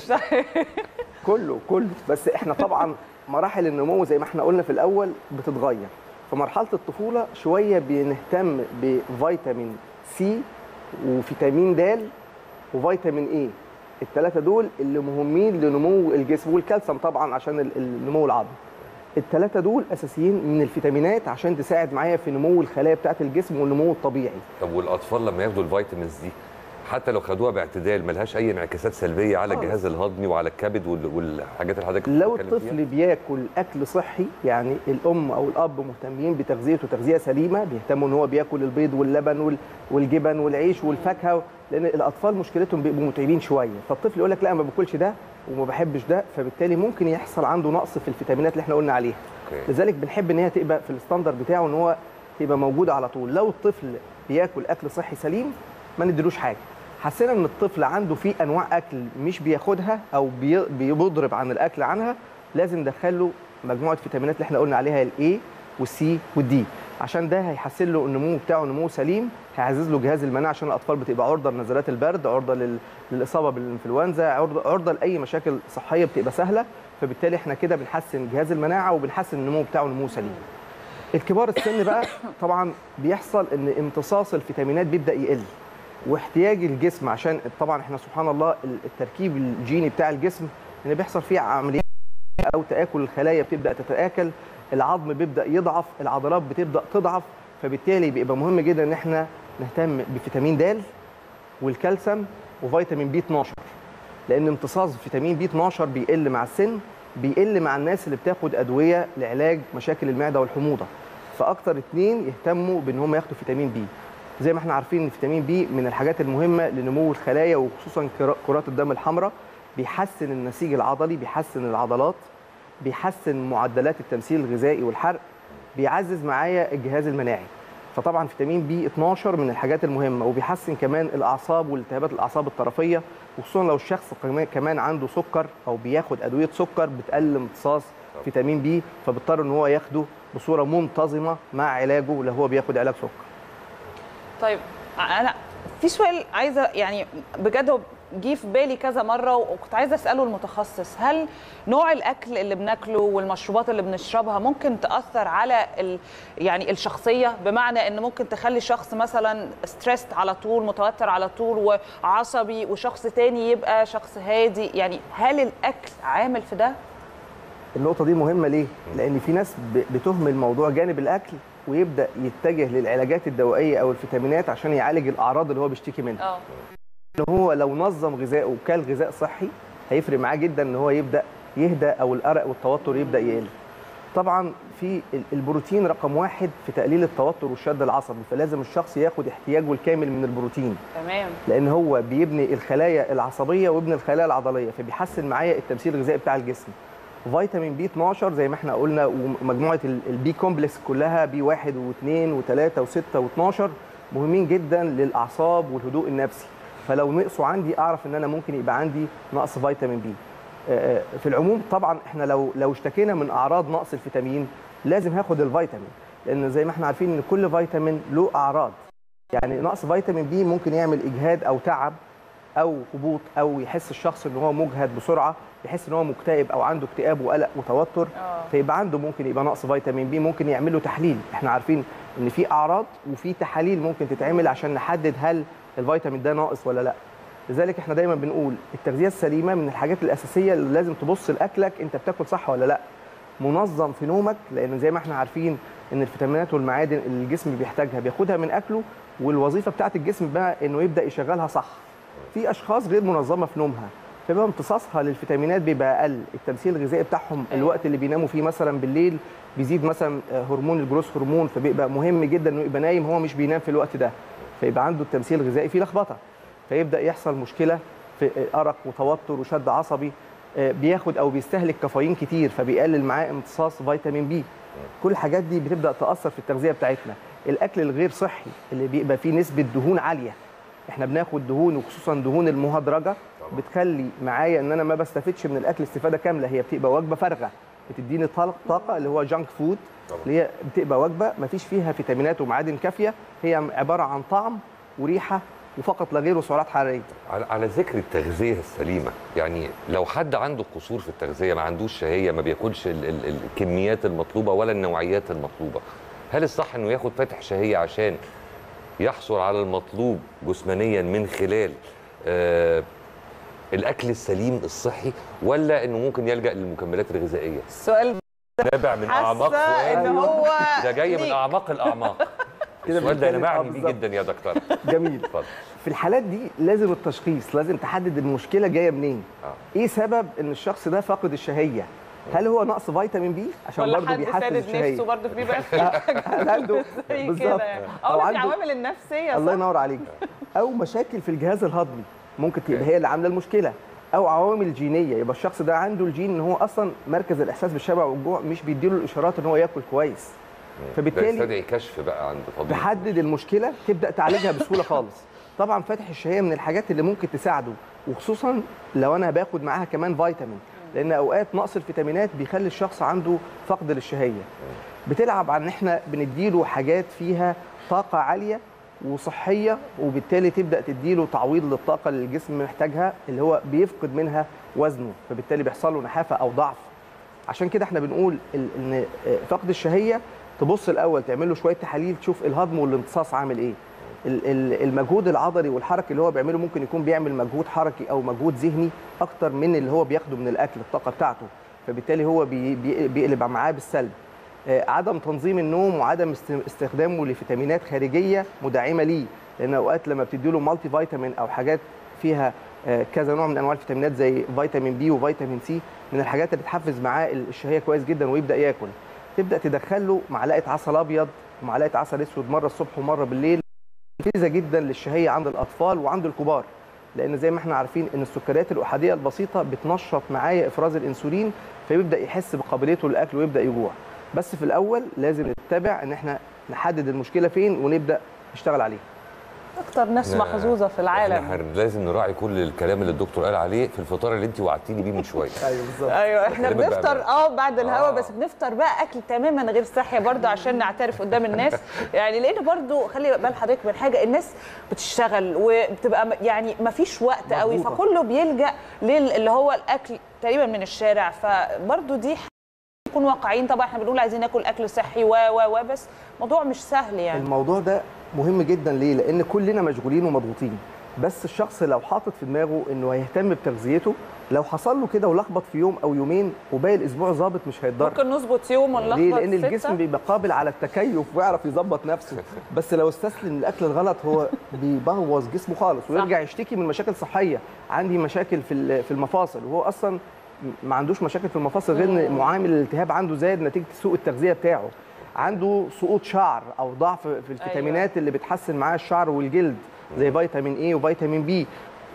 كله كله بس احنا طبعا مراحل النمو زي ما احنا قلنا في الاول بتتغير في مرحله الطفوله شويه بنهتم بفيتامين سي وفيتامين د وفيتامين اي الثلاثه دول اللي مهمين لنمو الجسم والكالسيوم طبعا عشان ال- النمو العضلي الثلاثه دول اساسيين من الفيتامينات عشان تساعد معايا في نمو الخلايا بتاعه الجسم والنمو الطبيعي طب والاطفال لما ياخدوا الفيتامينز دي حتى لو خدوها باعتدال ملهاش اي انعكاسات سلبيه على خالص. الجهاز الهضمي وعلى الكبد وال- والحاجات اللي حضرتك لو بتتكلم فيها؟ الطفل بياكل اكل صحي يعني الام او الاب مهتمين بتغذيته تغذيه سليمه بيهتموا ان هو بياكل البيض واللبن وال- والجبن والعيش والفاكهه لان الاطفال مشكلتهم بيبقوا متعبين شويه فالطفل يقول لك لا ما باكلش ده وما بحبش ده فبالتالي ممكن يحصل عنده نقص في الفيتامينات اللي احنا قلنا عليها أوكي. لذلك بنحب ان هي تبقى في الستاندر بتاعه ان هو تبقى موجوده على طول لو الطفل بياكل اكل صحي سليم ما نديلوش حاجه حسينا ان الطفل عنده في انواع اكل مش بياخدها او بي- بيضرب عن الاكل عنها لازم ندخله مجموعه فيتامينات اللي احنا قلنا عليها الاي والسي والدي عشان ده هيحسن له النمو بتاعه نمو سليم هيعزز له جهاز المناعه عشان الاطفال بتبقى عرضه لنزلات البرد عرضه لل... للاصابه بالانفلونزا عرضه عرضه لاي مشاكل صحيه بتبقى سهله فبالتالي احنا كده بنحسن جهاز المناعه وبنحسن النمو بتاعه نمو سليم الكبار السن بقى طبعا بيحصل ان امتصاص الفيتامينات بيبدا يقل واحتياج الجسم عشان طبعا احنا سبحان الله التركيب الجيني بتاع الجسم ان بيحصل فيه عمليات او تاكل الخلايا بتبدا تتاكل العظم بيبدا يضعف العضلات بتبدا تضعف فبالتالي بيبقى مهم جدا ان احنا نهتم بفيتامين د والكالسيوم وفيتامين بي 12 لان امتصاص فيتامين بي 12 بيقل مع السن بيقل مع الناس اللي بتاخد ادويه لعلاج مشاكل المعده والحموضه فاكتر اتنين يهتموا بان هم ياخدوا فيتامين بي زي ما احنا عارفين ان فيتامين بي من الحاجات المهمه لنمو الخلايا وخصوصا كرا- كرات الدم الحمراء بيحسن النسيج العضلي بيحسن العضلات بيحسن معدلات التمثيل الغذائي والحرق بيعزز معايا الجهاز المناعي فطبعا فيتامين بي 12 من الحاجات المهمه وبيحسن كمان الاعصاب والتهابات الاعصاب الطرفيه وخصوصا لو الشخص كمان- كمان عنده سكر او بياخد ادويه سكر بتقلل امتصاص فيتامين بي فبيضطر ان هو ياخده بصوره منتظمه مع علاجه لو هو بياخد علاج سكر طيب انا في سؤال عايزه يعني بجد هو جه في بالي كذا مره وكنت عايزه اساله المتخصص هل نوع الاكل اللي بناكله والمشروبات اللي بنشربها ممكن تاثر على ال يعني الشخصيه بمعنى ان ممكن تخلي شخص مثلا ستريسد على طول متوتر على طول وعصبي وشخص تاني يبقى شخص هادي يعني هل الاكل عامل في ده النقطه دي مهمه ليه لان في ناس ب- بتهمل موضوع جانب الاكل ويبدا يتجه للعلاجات الدوائيه او الفيتامينات عشان يعالج الاعراض اللي هو بيشتكي منها اه ان هو لو نظم غذائه وكل غذاء صحي هيفرق معاه جدا ان هو يبدا يهدى او الارق والتوتر يبدا يقل طبعا في ال- البروتين رقم واحد في تقليل التوتر والشد العصبي فلازم الشخص ياخد احتياجه الكامل من البروتين تمام لان هو بيبني الخلايا العصبيه ويبني الخلايا العضليه فبيحسن معايا التمثيل الغذائي بتاع الجسم فيتامين بي 12 زي ما احنا قلنا ومجموعه ال- البي كومبلكس كلها بي 1 و2 و3 و6 و12 مهمين جدا للاعصاب والهدوء النفسي فلو نقصوا عندي اعرف ان انا ممكن يبقى عندي نقص فيتامين بي آه، آه، في العموم طبعا احنا لو لو اشتكينا من اعراض نقص الفيتامين لازم هاخد الفيتامين لان زي ما احنا عارفين ان كل فيتامين له اعراض يعني نقص فيتامين بي ممكن يعمل اجهاد او تعب او هبوط او يحس الشخص ان هو مجهد بسرعه يحس ان هو مكتئب او عنده اكتئاب وقلق وتوتر فيبقى عنده ممكن يبقى نقص فيتامين بي ممكن يعمل له تحليل احنا عارفين ان في اعراض وفي تحاليل ممكن تتعمل عشان نحدد هل الفيتامين ده ناقص ولا لا لذلك احنا دايما بنقول التغذيه السليمه من الحاجات الاساسيه اللي لازم تبص لاكلك انت بتاكل صح ولا لا منظم في نومك لان زي ما احنا عارفين ان الفيتامينات والمعادن اللي الجسم بيحتاجها بياخدها من اكله والوظيفه بتاعت الجسم بقى انه يبدا يشغلها صح في اشخاص غير منظمه في نومها فبيبقى امتصاصها للفيتامينات بيبقى اقل التمثيل الغذائي بتاعهم الوقت اللي بيناموا فيه مثلا بالليل بيزيد مثلا آه، هرمون الجروس هرمون فبيبقى مهم جدا انه يبقى نايم هو مش بينام في الوقت ده فيبقى عنده التمثيل الغذائي فيه لخبطه فيبدا يحصل مشكله في ارق وتوتر وشد عصبي آه، بياخد او بيستهلك كافيين كتير فبيقلل معاه امتصاص فيتامين بي كل الحاجات دي بتبدا تاثر في التغذيه بتاعتنا الاكل الغير صحي اللي بيبقى فيه نسبه دهون عاليه احنا بناخد دهون وخصوصا دهون المهدرجه بتخلي معايا ان انا ما بستفدش من الاكل استفاده كامله هي بتبقى وجبه فارغه بتديني طاق- طاقه اللي هو جانك فود اللي هي بتبقى وجبه ما فيش فيها فيتامينات ومعادن كافيه هي عباره عن طعم وريحه وفقط لا غير وسعرات حراريه على على ذكر التغذيه السليمه يعني لو حد عنده قصور في التغذيه ما عندوش شهيه ما بياكلش ال- ال- الكميات المطلوبه ولا النوعيات المطلوبه هل الصح انه ياخد فاتح شهيه عشان يحصل على المطلوب جسمانيا من خلال آه الاكل السليم الصحي ولا انه ممكن يلجا للمكملات الغذائيه السؤال نابع من حاسة اعماق إن سؤال هو ده جاي من ليك. اعماق الاعماق كده السؤال ده انا بنتكلم- معني آه بيه بالظبط. جدا يا دكتور جميل اتفضل في الحالات دي لازم التشخيص لازم تحدد المشكله جايه منين ايه سبب ان الشخص ده فاقد الشهيه هل هو نقص فيتامين بي عشان ولا برضه حد بيحفز سادد الشهيه نفسه برضه بيبقى في هل عنده زي بالظبط كده يعني أو اه في عنده- عوامل النفسيه الله صح؟ ينور عليك او مشاكل في الجهاز الهضمي ممكن تبقى هي اللي عامله المشكله او عوامل جينيه يبقى الشخص ده عنده الجين ان هو اصلا مركز الاحساس بالشبع والجوع مش بيديله الاشارات ان هو ياكل كويس ده فبالتالي يستدعي كشف بقى عند طبيب تحدد المشكله تبدا تعالجها بسهوله خالص طبعا فتح الشهيه من الحاجات اللي ممكن تساعده وخصوصا لو انا باخد معاها كمان فيتامين لان اوقات نقص الفيتامينات بيخلي الشخص عنده فقد للشهيه بتلعب عن ان احنا بنديله حاجات فيها طاقه عاليه وصحيه وبالتالي تبدا تديله تعويض للطاقه اللي الجسم محتاجها اللي هو بيفقد منها وزنه فبالتالي بيحصل له نحافه او ضعف عشان كده احنا بنقول ال- ان فقد الشهيه تبص الاول تعمل له شويه تحاليل تشوف الهضم والامتصاص عامل ايه ال- ال- المجهود العضلي والحركي اللي هو بيعمله ممكن يكون بيعمل مجهود حركي او مجهود ذهني اكتر من اللي هو بياخده من الاكل الطاقه بتاعته فبالتالي هو بي- بي- بيقلب معاه بالسلب آه، عدم تنظيم النوم وعدم است- استخدامه لفيتامينات خارجيه مدعمه ليه لان اوقات لما بتدي له مالتي فيتامين او حاجات فيها آه، كذا نوع من انواع الفيتامينات زي فيتامين بي وفيتامين سي من الحاجات اللي بتحفز معاه الشهيه كويس جدا ويبدا ياكل تبدا تدخل له معلقه عسل ابيض ومعلقه عسل اسود مره الصبح ومره بالليل مفيده جدا للشهيه عند الاطفال وعند الكبار لان زي ما احنا عارفين ان السكريات الاحاديه البسيطه بتنشط معايا افراز الانسولين فيبدا يحس بقابليته للاكل ويبدا يجوع بس في الاول لازم نتبع ان احنا نحدد المشكله فين ونبدا نشتغل عليها اكتر ناس إحنا- محظوظه في العالم احنا هن- لازم نراعي كل الكلام اللي الدكتور قال عليه في الفطار اللي انت وعدتيني بيه من شويه ايوه بالظبط ايوه احنا بكلمك بنفطر بأمانة. اه بعد الهوا آه. بس بنفطر بقى اكل تماما غير صحي برضه عشان نعترف قدام الناس يعني لان برضه خلي بال حضرتك من حاجه الناس بتشتغل وبتبقى م- يعني ما فيش وقت قوي مضغوطة. فكله بيلجا لل- اللي هو الاكل تقريبا من الشارع فبرضه دي ح- نكون واقعيين طبعا احنا بنقول عايزين ناكل اكل صحي و و و بس موضوع مش سهل يعني الموضوع ده مهم جدا ليه؟ لان كلنا مشغولين ومضغوطين بس الشخص لو حاطط في دماغه انه هيهتم بتغذيته لو حصل له كده ولخبط في يوم او يومين وباقي الاسبوع ظابط مش هيتضرر ممكن نظبط يوم ونلخبط ليه؟ لان ستة. الجسم بيبقى قابل على التكيف ويعرف يظبط نفسه بس لو استسلم للاكل الغلط هو بيبوظ جسمه خالص ويرجع يشتكي من مشاكل صحيه عندي مشاكل في ال- في المفاصل وهو اصلا ما عندوش مشاكل في المفاصل غير ان معامل الالتهاب عنده زاد نتيجه سوء التغذيه بتاعه عنده سقوط شعر او ضعف في الفيتامينات أيوة. اللي بتحسن معاه الشعر والجلد زي فيتامين اي وفيتامين بي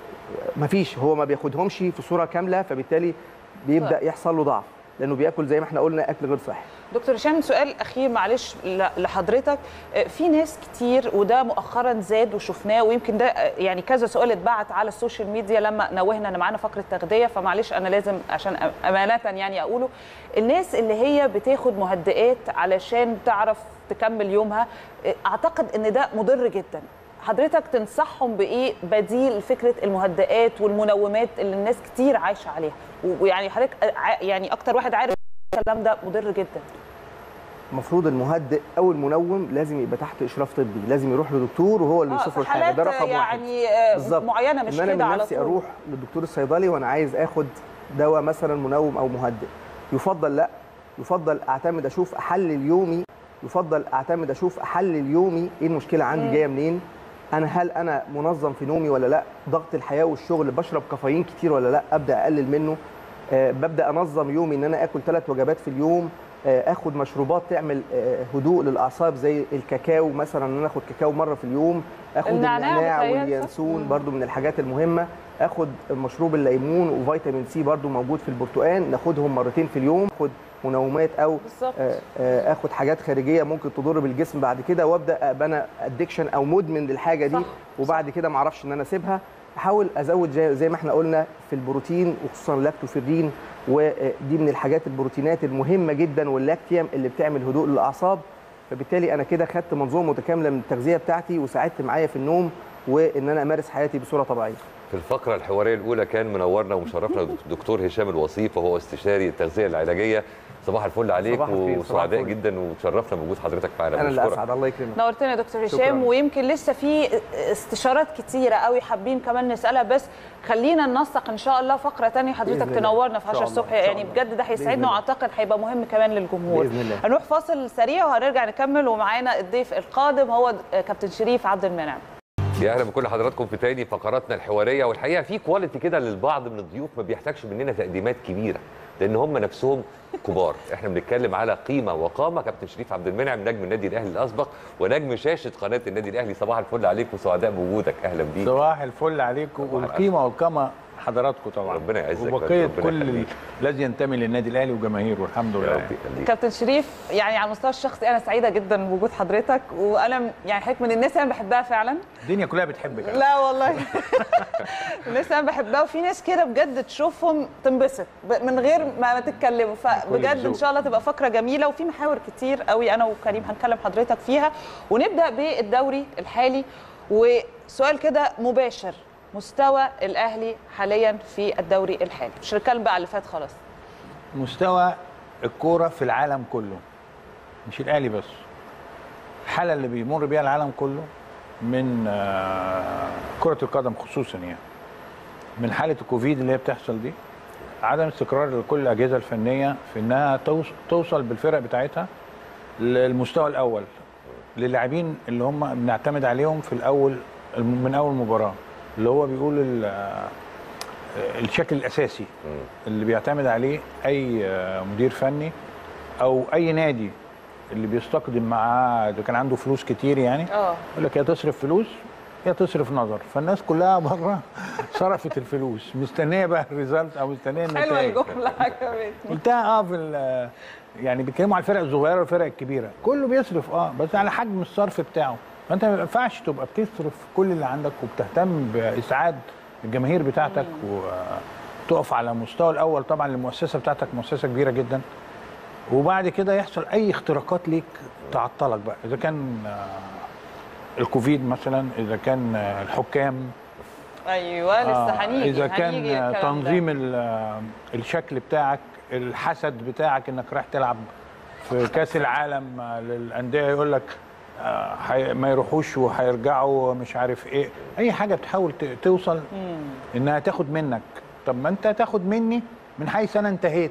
مفيش هو ما بياخدهمش في صوره كامله فبالتالي بيبدا طيب. يحصل له ضعف لانه بياكل زي ما احنا قلنا اكل غير صحي دكتور هشام سؤال اخير معلش ل- لحضرتك آه، في ناس كتير وده مؤخرا زاد وشفناه ويمكن ده آه، يعني كذا سؤال اتبعت على السوشيال ميديا لما نوهنا ان معانا فقره تغذيه فمعلش انا لازم عشان أ- امانه يعني اقوله الناس اللي هي بتاخد مهدئات علشان تعرف تكمل يومها آه، اعتقد ان ده مضر جدا حضرتك تنصحهم بايه بديل فكره المهدئات والمنومات اللي الناس كتير عايشه عليها و- ويعني حضرتك آه، ع- يعني اكتر واحد عارف الكلام ده مضر جدا المفروض المهدئ او المنوم لازم يبقى تحت اشراف طبي لازم يروح لدكتور وهو اللي آه، يوصف في له الحاجه ده حالات رقم واحد يعني آه، بالظبط. معينه مش ان انا كده من على نفسي طول اروح للدكتور الصيدلي وانا عايز اخد دواء مثلا منوم او مهدئ يفضل لا يفضل اعتمد اشوف احلل يومي يفضل اعتمد اشوف احلل يومي ايه المشكله عندي مم. جايه منين انا هل انا منظم في نومي ولا لا ضغط الحياه والشغل بشرب كافيين كتير ولا لا ابدا اقلل منه آه، ببدا انظم يومي ان انا اكل ثلاث وجبات في اليوم آه، اخد مشروبات تعمل آه، هدوء للاعصاب زي الكاكاو مثلا ان انا اخد كاكاو مره في اليوم اخد النعناع النعناع بيتهيألي صح؟ واليانسون برضو من الحاجات المهمه اخد مشروب الليمون وفيتامين سي برضو موجود في البرتقال ناخدهم مرتين في اليوم اخد منومات او بالظبط. آه، آه، اخد حاجات خارجيه ممكن تضر بالجسم بعد كده وابدا ابقى انا ادكشن او مدمن للحاجه دي صح، وبعد كده ما اعرفش ان انا اسيبها احاول ازود زي, زي ما احنا قلنا في البروتين وخصوصا اللاكتوفيرين ودي من الحاجات البروتينات المهمه جدا واللاكتيوم اللي بتعمل هدوء للاعصاب فبالتالي انا كده خدت منظومه متكامله من التغذيه بتاعتي وساعدت معايا في النوم وان انا امارس حياتي بصوره طبيعيه في الفقرة الحوارية الأولى كان منورنا ومشرفنا دكتور هشام الوصيف وهو استشاري التغذية العلاجية صباح الفل عليك صباح الخير، صباح وسعداء الفل. جدا وتشرفنا بوجود حضرتك معنا انا اللي بنشكرك. اسعد الله يكرمك نورتنا يا دكتور شكراً. هشام ويمكن لسه في استشارات كتيره قوي حابين كمان نسالها بس خلينا ننسق ان شاء الله فقره تانية حضرتك بإذن الله. تنورنا في إن شاء 10 الله، الصبح إن شاء يعني الله. بجد ده بإذن هيسعدنا الله. واعتقد هيبقى مهم كمان للجمهور بإذن الله. هنروح فاصل سريع وهنرجع نكمل ومعانا الضيف القادم هو كابتن شريف عبد المنعم يا اهلا بكل حضراتكم في تاني فقراتنا الحواريه والحقيقه في كواليتي كده للبعض من الضيوف ما بيحتاجش مننا تقديمات كبيره لان هم نفسهم كبار احنا بنتكلم على قيمه وقامه كابتن شريف عبد المنعم نجم النادي الاهلي الاسبق ونجم شاشه قناه النادي الاهلي صباح الفل عليك وسعداء بوجودك اهلا بيك صباح الفل عليكم والقيمه والقامه حضراتكم طبعا ربنا يعزك وبقيه ربنا كل يخليك. الذي ينتمي للنادي الاهلي وجماهيره الحمد لله كابتن شريف يعني على المستوى الشخصي انا سعيده جدا بوجود حضرتك وانا يعني حضرتك من الناس اللي انا بحبها فعلا الدنيا كلها بتحبك لا والله الناس انا بحبها وفي ناس كده بجد تشوفهم تنبسط ب- من غير ما ما تتكلموا فبجد ان الذوق. شاء الله تبقى فقره جميله وفي محاور كتير قوي انا وكريم هنكلم حضرتك فيها ونبدا بالدوري الحالي وسؤال كده مباشر مستوى الاهلي حاليا في الدوري الحالي مش هنتكلم بقى على اللي فات خلاص مستوى الكوره في العالم كله مش الاهلي بس الحاله اللي بيمر بيها العالم كله من آه، كره القدم خصوصا يعني من حاله الكوفيد اللي هي بتحصل دي عدم استقرار لكل الاجهزه الفنيه في انها توص- توصل بالفرق بتاعتها للمستوى الاول للاعبين اللي هم بنعتمد عليهم في الاول من اول مباراه اللي هو بيقول ال- آه، الشكل الاساسي اللي بيعتمد عليه اي آه، مدير فني او اي نادي اللي بيستقدم معاه اذا كان عنده فلوس كتير يعني اه يقول لك يا تصرف فلوس يا تصرف نظر فالناس كلها بره صرفت الفلوس مستنيه بقى الريزلت او مستنيه حلوه النتائج الجمله عجبتني قلتها اه في ال- يعني بيتكلموا على الفرق الصغيره والفرق الكبيره كله بيصرف اه بس على حجم الصرف بتاعه فانت ما ينفعش تبقى بتصرف كل اللي عندك وبتهتم باسعاد الجماهير بتاعتك وتقف على مستوى الاول طبعا المؤسسه بتاعتك مؤسسه كبيره جدا وبعد كده يحصل اي اختراقات ليك تعطلك بقى اذا كان آه، الكوفيد مثلا اذا كان آه، الحكام ايوه لسه آه، هنيجي اذا كان هنيجي آه، للكلام ده. تنظيم ال- آه، الشكل بتاعك الحسد بتاعك انك رايح تلعب في كاس العالم آه، للانديه يقول لك آه، حي- ما يروحوش وهيرجعوا مش عارف ايه اي حاجه بتحاول ت- توصل انها تاخد منك طب ما انت تاخد مني من حيث انا انتهيت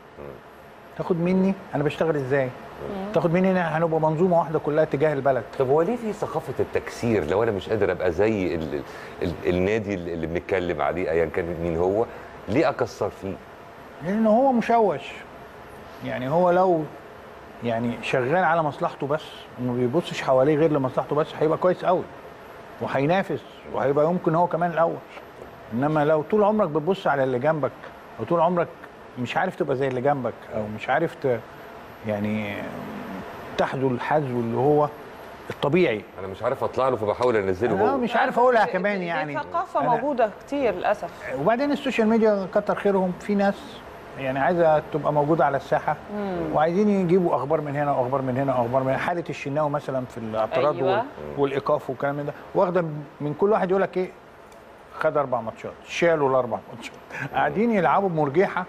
تاخد مني انا بشتغل ازاي تاخد مني إن هنبقى منظومه واحده كلها تجاه البلد طب هو ليه في ثقافه التكسير لو انا مش قادر ابقى زي ال ال النادي اللي بنتكلم عليه ايا كان مين هو ليه اكسر فيه لان هو مشوش يعني هو لو يعني شغال على مصلحته بس وما بيبصش حواليه غير لمصلحته بس هيبقى كويس قوي وهينافس وهيبقى يمكن هو كمان الاول انما لو طول عمرك بتبص على اللي جنبك او طول عمرك مش عارف تبقى زي اللي جنبك او مش عارف ت يعني تحذو الحذو اللي هو الطبيعي انا مش عارف اطلع له فبحاول انزله انا هو مش عارف اقولها كمان يعني دي ثقافه أنا- موجوده كتير للاسف وبعدين السوشيال ميديا كتر خيرهم في ناس يعني عايزه تبقى موجوده على الساحه مم. وعايزين يجيبوا اخبار من هنا واخبار من هنا واخبار من هنا حاله الشناوي مثلا في الاعتراض أيوة. أيوة. والايقاف والكلام من ده واخده من كل واحد يقول لك ايه خد اربع ماتشات شالوا الاربع ماتشات قاعدين يلعبوا بمرجحه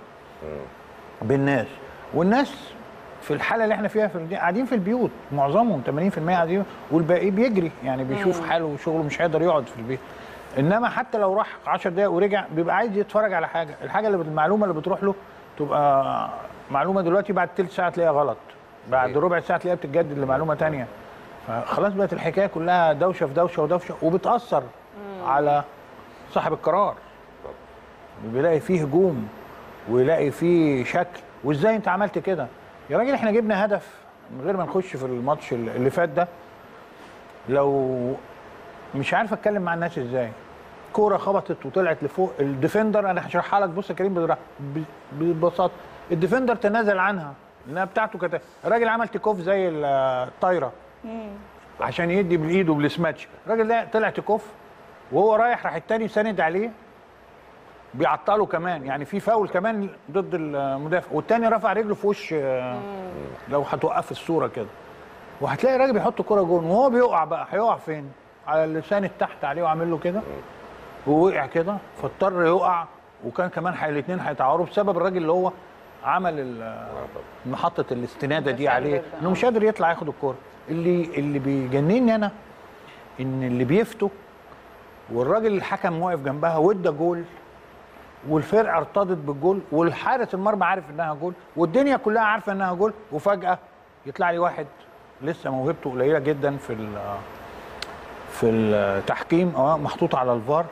بالناس والناس في الحاله اللي احنا فيها في الدي- قاعدين في البيوت معظمهم 80% قاعدين والباقي بيجري يعني بيشوف مم. حاله وشغله مش هيقدر يقعد في البيت انما حتى لو راح 10 دقايق ورجع بيبقى عايز يتفرج على حاجه الحاجه اللي المعلومه اللي بتروح له تبقى معلومه دلوقتي بعد تلت ساعه تلاقيها غلط بعد ربع ساعه تلاقيها بتتجدد لمعلومه تانية فخلاص بقت الحكايه كلها دوشه في دوشه ودوشه وبتاثر على صاحب القرار بيلاقي فيه هجوم ويلاقي فيه شكل وازاي انت عملت كده يا راجل احنا جبنا هدف من غير ما نخش في الماتش اللي فات ده لو مش عارف اتكلم مع الناس ازاي كوره خبطت وطلعت لفوق الديفندر انا هشرحها لك بص يا كريم بالراحه ب- ببساطه الديفندر تنازل عنها لانها بتاعته كانت الراجل عمل تيكوف زي الطايره عشان يدي بالايد وبالسماتش الراجل ده طلع تيكوف وهو رايح راح التاني ساند عليه بيعطله كمان يعني في فاول كمان ضد المدافع والتاني رفع رجله في وش آه، لو هتوقف الصوره كده وهتلاقي الراجل بيحط كرة جون وهو بيقع بقى هيقع فين؟ على اللسان تحت عليه وعامل له كده ووقع كده فاضطر يقع وكان كمان حي- الاثنين هيتعوروا بسبب الراجل اللي هو عمل ال- محطه الاستناده دي عليه انه مش قادر يطلع ياخد الكوره اللي اللي بيجنني انا ان اللي بيفتوا والراجل الحكم واقف جنبها وادى جول والفرقه ارتضت بالجول والحارس المرمى عارف انها جول والدنيا كلها عارفه انها جول وفجاه يطلع لي واحد لسه موهبته قليله جدا في ال- في التحكيم اه محطوط على الفار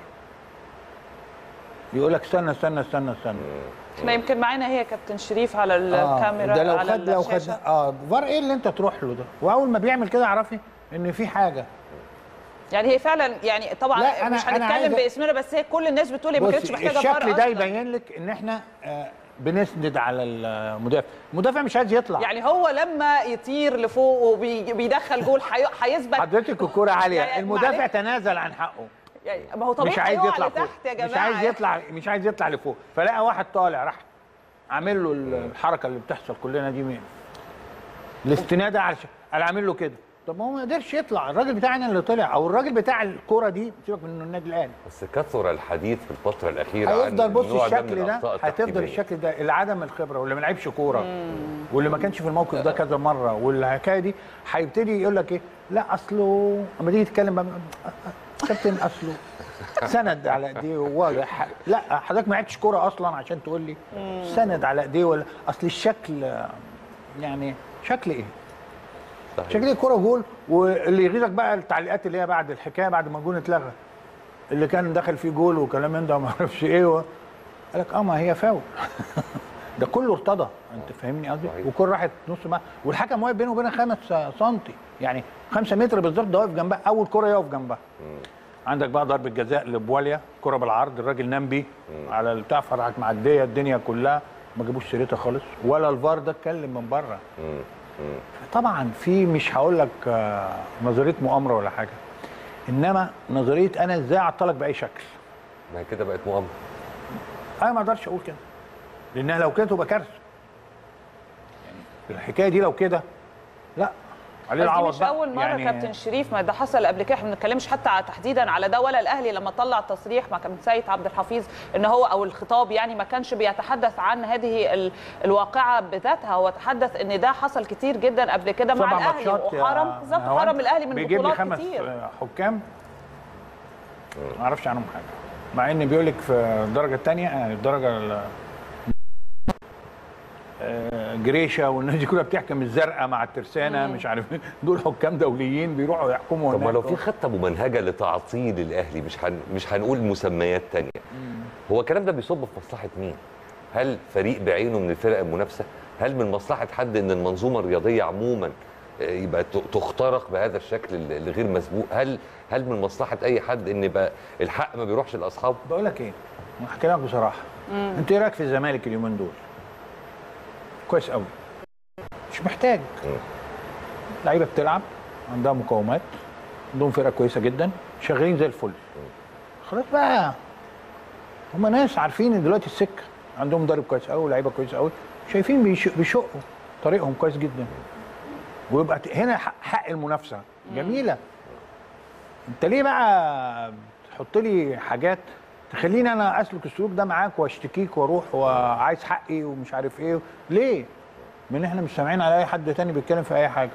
يقول لك استنى استنى استنى استنى احنا يمكن معانا هي كابتن شريف على آه الكاميرا ده لو على خد لو خد الشاشة. اه فار ايه اللي انت تروح له ده واول ما بيعمل كده اعرفي ان في حاجه يعني هي فعلا يعني طبعا لا، أنا- مش أنا هنتكلم عايزة- باسمنا بس هي كل الناس بتقول هي ما كانتش بصي، محتاجه الشكل فار ده أصلاً. يبين لك ان احنا آه بنسند على المدافع المدافع مش عايز يطلع يعني هو لما يطير لفوق وبيدخل جول حي- هيثبت حضرتك الكرة عالية يعني المدافع معلش. تنازل عن حقه يعني ما هو طبيعي مش عايز هيقع يطلع لتحت فوق يا جماعه مش عايز يطلع مش عايز يطلع لفوق فلقى واحد طالع راح عامل له الحركه اللي بتحصل كلنا دي مين الاستناده على قال عامل له كده طب ما هو ما قدرش يطلع الراجل بتاعنا اللي طلع او الراجل بتاع الكوره دي سيبك من النادي الاهلي بس كثر الحديث في الفتره الاخيره عن هيفضل بص النوع ده من الشكل ده الأخطاء هتفضل التحكيمية. الشكل ده اللي عدم الخبره واللي ما لعبش كوره واللي ما كانش في الموقف ده كذا مره والحكايه دي هيبتدي يقول لك ايه لا اصله اما تيجي تتكلم بقى كابتن اصله سند على ايديه واضح لا حضرتك ما لعبتش كوره اصلا عشان تقول لي سند على ايديه ولا اصل الشكل يعني شكل ايه؟ صحيح. شكل الكوره جول واللي يغيظك بقى التعليقات اللي هي بعد الحكايه بعد ما الجون اتلغى اللي كان دخل فيه جول وكلام من ده وما اعرفش ايه و... قال لك اه ما هي فاول ده كله ارتضى انت فاهمني قصدي والكوره راحت نص ما والحكم واقف بينه وبينها خمس سنتي يعني خمسة متر بالظبط ده واقف جنبها اول كوره يقف جنبها عندك بقى ضربه جزاء لبواليا كره بالعرض الراجل نام بيه على البتاع فرعت معديه الدنيا كلها ما جابوش سيرتها خالص ولا الفار ده اتكلم من بره طبعا في مش هقول لك آه، نظريه مؤامره ولا حاجه انما نظريه انا ازاي اعطلك باي شكل ما هي كده بقت مؤامره انا ما اقدرش اقول كده لانها لو كده تبقى كارثه يعني الحكايه دي لو كده لا عليه بس دي العوض مش بقى. اول مره يعني كابتن شريف ما ده حصل قبل كده احنا ما بنتكلمش حتى على تحديدا على ده ولا الاهلي لما طلع تصريح مع كابتن سيد عبد الحفيظ ان هو او الخطاب يعني ما كانش بيتحدث عن هذه ال- الواقعه بذاتها هو تحدث ان ده حصل كتير جدا قبل كده مع سبع الاهلي ماتشات يا وحرم بالظبط نهاوند حرم الاهلي من بيجيب لي بطولات خمس كتير آه، حكام ما اعرفش عنهم حاجه مع ان بيقول لك في الدرجه الثانيه يعني الدرجه ال- آه، جريشه والناس دي كلها بتحكم الزرقاء مع الترسانه مش عارف إيه. دول حكام دوليين بيروحوا يحكموا طب ما هناك. لو في خطه ممنهجه لتعطيل الاهلي مش هن... مش هنقول مسميات تانية هو الكلام ده بيصب في مصلحه مين؟ هل فريق بعينه من الفرق المنافسه؟ هل من مصلحه حد ان المنظومه الرياضيه عموما آه، يبقى ت- تخترق بهذا الشكل ال- الغير مسبوق؟ هل هل من مصلحه اي حد ان يبقى الحق ما بيروحش لاصحابه؟ بقول لك ايه احكي لك بصراحه انت ايه رايك في الزمالك اليومين دول؟ كويس قوي مش محتاج لعيبه بتلعب عندها مقاومات عندهم فرقه كويسه جدا شغالين زي الفل خلاص بقى هم ناس عارفين ان دلوقتي السكه عندهم مدرب كويس قوي ولاعيبه كويس قوي شايفين بيش- بيشقوا طريقهم كويس جدا ويبقى ت- هنا حق- حق المنافسه جميله انت ليه بقى تحط لي حاجات تخليني انا اسلك السلوك ده معاك واشتكيك واروح وعايز حقي ومش عارف ايه ليه؟ من احنا مش سامعين على اي حد تاني بيتكلم في اي حاجه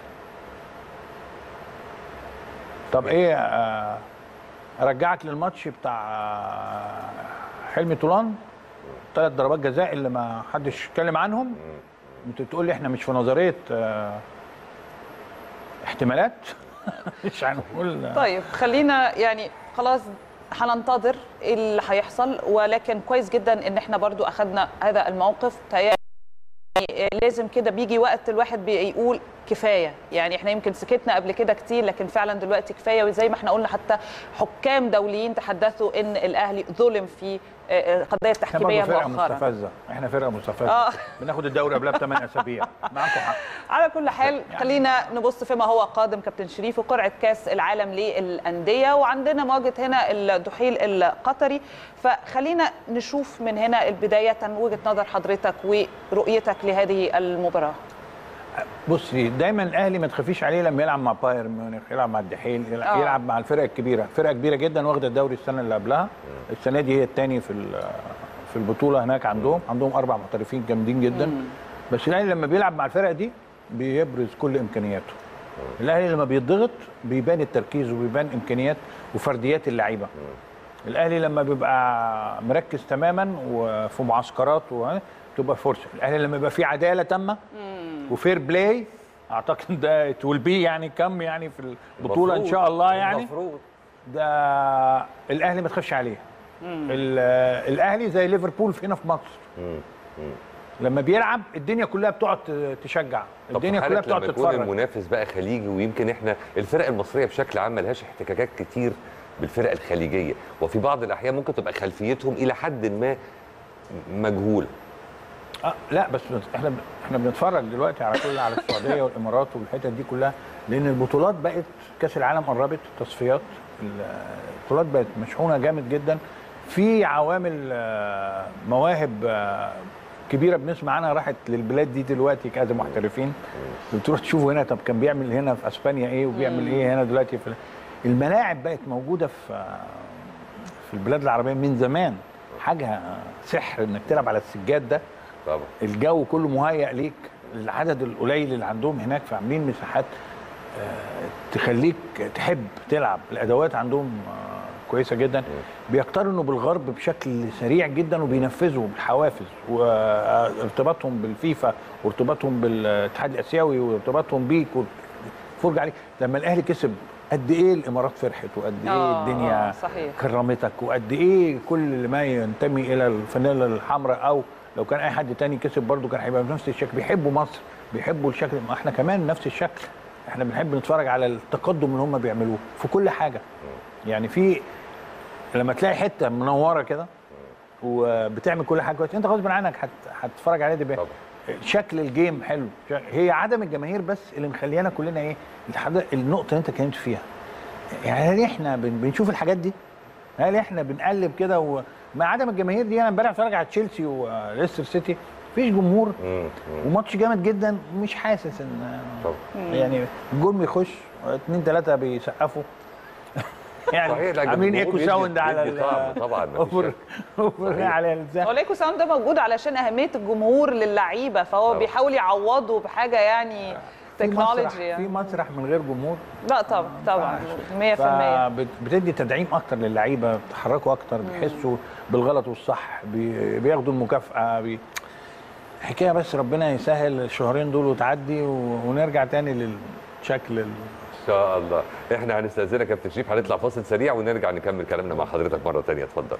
طب ايه آه، ارجعك للماتش بتاع آه، حلمي طولان ثلاث ضربات جزاء اللي ما حدش اتكلم عنهم انت بتقول لي احنا مش في نظريه آه، احتمالات مش هنقول طيب خلينا يعني خلاص هننتظر إيه اللي هيحصل ولكن كويس جدا ان احنا برضو اخذنا هذا الموقف تهيألي لازم كده بيجي وقت الواحد بيقول كفايه يعني احنا يمكن سكتنا قبل كده كتير لكن فعلا دلوقتي كفايه وزي ما احنا قلنا حتى حكام دوليين تحدثوا ان الاهلي ظلم في آه، القضيه احنا برضه التحكيميه فرقه مؤخرا مستفزه احنا فرقه مستفزه آه. بناخد الدوري قبلها بثمان اسابيع معاكم حق على كل حال خلينا نبص فيما هو قادم كابتن شريف وقرعه كاس العالم للانديه وعندنا مواجهه هنا الدحيل القطري فخلينا نشوف من هنا بدايه وجهه نظر حضرتك ورؤيتك لهذه المباراه بصي دايما الاهلي ما تخافيش عليه لما يلعب مع بايرن ميونخ يلعب مع الدحيل يلعب, آه. يلعب مع الفرق الكبيره فرقه كبيره جدا واخده الدوري السنه اللي قبلها السنه دي هي الثاني في ال- في البطوله هناك عندهم عندهم اربع محترفين جامدين جدا بس الاهلي لما بيلعب مع الفرق دي بيبرز كل امكانياته الاهلي لما بيضغط بيبان التركيز وبيبان امكانيات وفرديات اللعيبه الاهلي لما بيبقى مركز تماما وفي معسكرات و- تبقى فرصه الاهلي لما يبقى فيه عداله تامه وفير بلاي اعتقد ده ات ويل بي يعني كم يعني في البطوله ان المفروض. شاء الله يعني المفروض. ده الاهلي ما تخافش عليه ال- الاهلي زي ليفربول هنا في مصر لما بيلعب الدنيا كلها بتقعد ت- تشجع طب الدنيا في كلها حالة بتقعد لما يكون تتفرج المنافس بقى خليجي ويمكن احنا الفرق المصريه بشكل عام ملهاش احتكاكات كتير بالفرق الخليجيه وفي بعض الاحيان ممكن تبقى خلفيتهم الى حد ما مجهوله آه لا بس احنا احنا بنتفرج دلوقتي على كل على السعوديه والامارات والحتت دي كلها لان البطولات بقت كاس العالم قربت التصفيات البطولات بقت مشحونه جامد جدا في عوامل آه، مواهب آه، كبيره بنسمع عنها راحت للبلاد دي دلوقتي كذا محترفين بتروح تشوفوا هنا طب كان بيعمل هنا في اسبانيا ايه وبيعمل ايه هنا دلوقتي في الملاعب بقت موجوده في آه، في البلاد العربيه من زمان حاجه سحر انك تلعب على السجاد ده طبعا الجو كله مهيأ ليك العدد القليل اللي عندهم هناك فعاملين مساحات آه، تخليك تحب تلعب الادوات عندهم آه، كويسه جدا بيقترنوا بالغرب بشكل سريع جدا وبينفذوا بالحوافز وارتباطهم بالفيفا وارتباطهم بالاتحاد الاسيوي وارتباطهم بيك والفرجه عليك لما الاهلي كسب قد ايه الامارات فرحت وقد ايه آه، الدنيا آه، صحيح. كرمتك وقد ايه كل ما ينتمي الى الفانيلا الحمراء او لو كان اي حد تاني كسب برضه كان هيبقى بنفس الشكل بيحبوا مصر بيحبوا الشكل ما احنا كمان نفس الشكل احنا بنحب نتفرج على التقدم اللي هم بيعملوه في كل حاجه يعني في لما تلاقي حته منوره كده وبتعمل كل حاجه كويس انت غصب عنك هت- هتتفرج عليها دي بقى. شكل الجيم حلو شك- هي عدم الجماهير بس اللي مخليانا كلنا ايه الحاجة- النقطه اللي انت اتكلمت فيها يعني هل احنا بن- بنشوف الحاجات دي هل احنا بنقلب كده ومع عدم الجماهير دي انا امبارح اتفرج على تشيلسي وليستر سيتي مفيش جمهور وماتش جامد جدا مش حاسس ان يعني الجول بيخش اتنين تلاته بيسقفوا صحيح، لا، يعني عاملين الجمهور ايكو بيدي- ساوند على بيدي ال- طعم طبعاً، مفيش اوفر اوفر صحيح. على البتاع هو الايكو ساوند ده موجود علشان اهميه الجمهور للعيبه فهو طبعا. بيحاول يعوضه بحاجه يعني في مسرح تكنولوجي في يعني مسرح من غير جمهور لا طبعا طبعا 100% بتدي تدعيم اكتر للعيبه بتحركوا اكتر بيحسوا بالغلط والصح بي- بياخدوا المكافاه بي... حكايه بس ربنا يسهل الشهرين دول وتعدي و... ونرجع تاني للشكل ال... ان شاء الله احنا هنستاذنك يا كابتن شريف هنطلع فاصل سريع ونرجع نكمل كلامنا مع حضرتك مره ثانيه اتفضل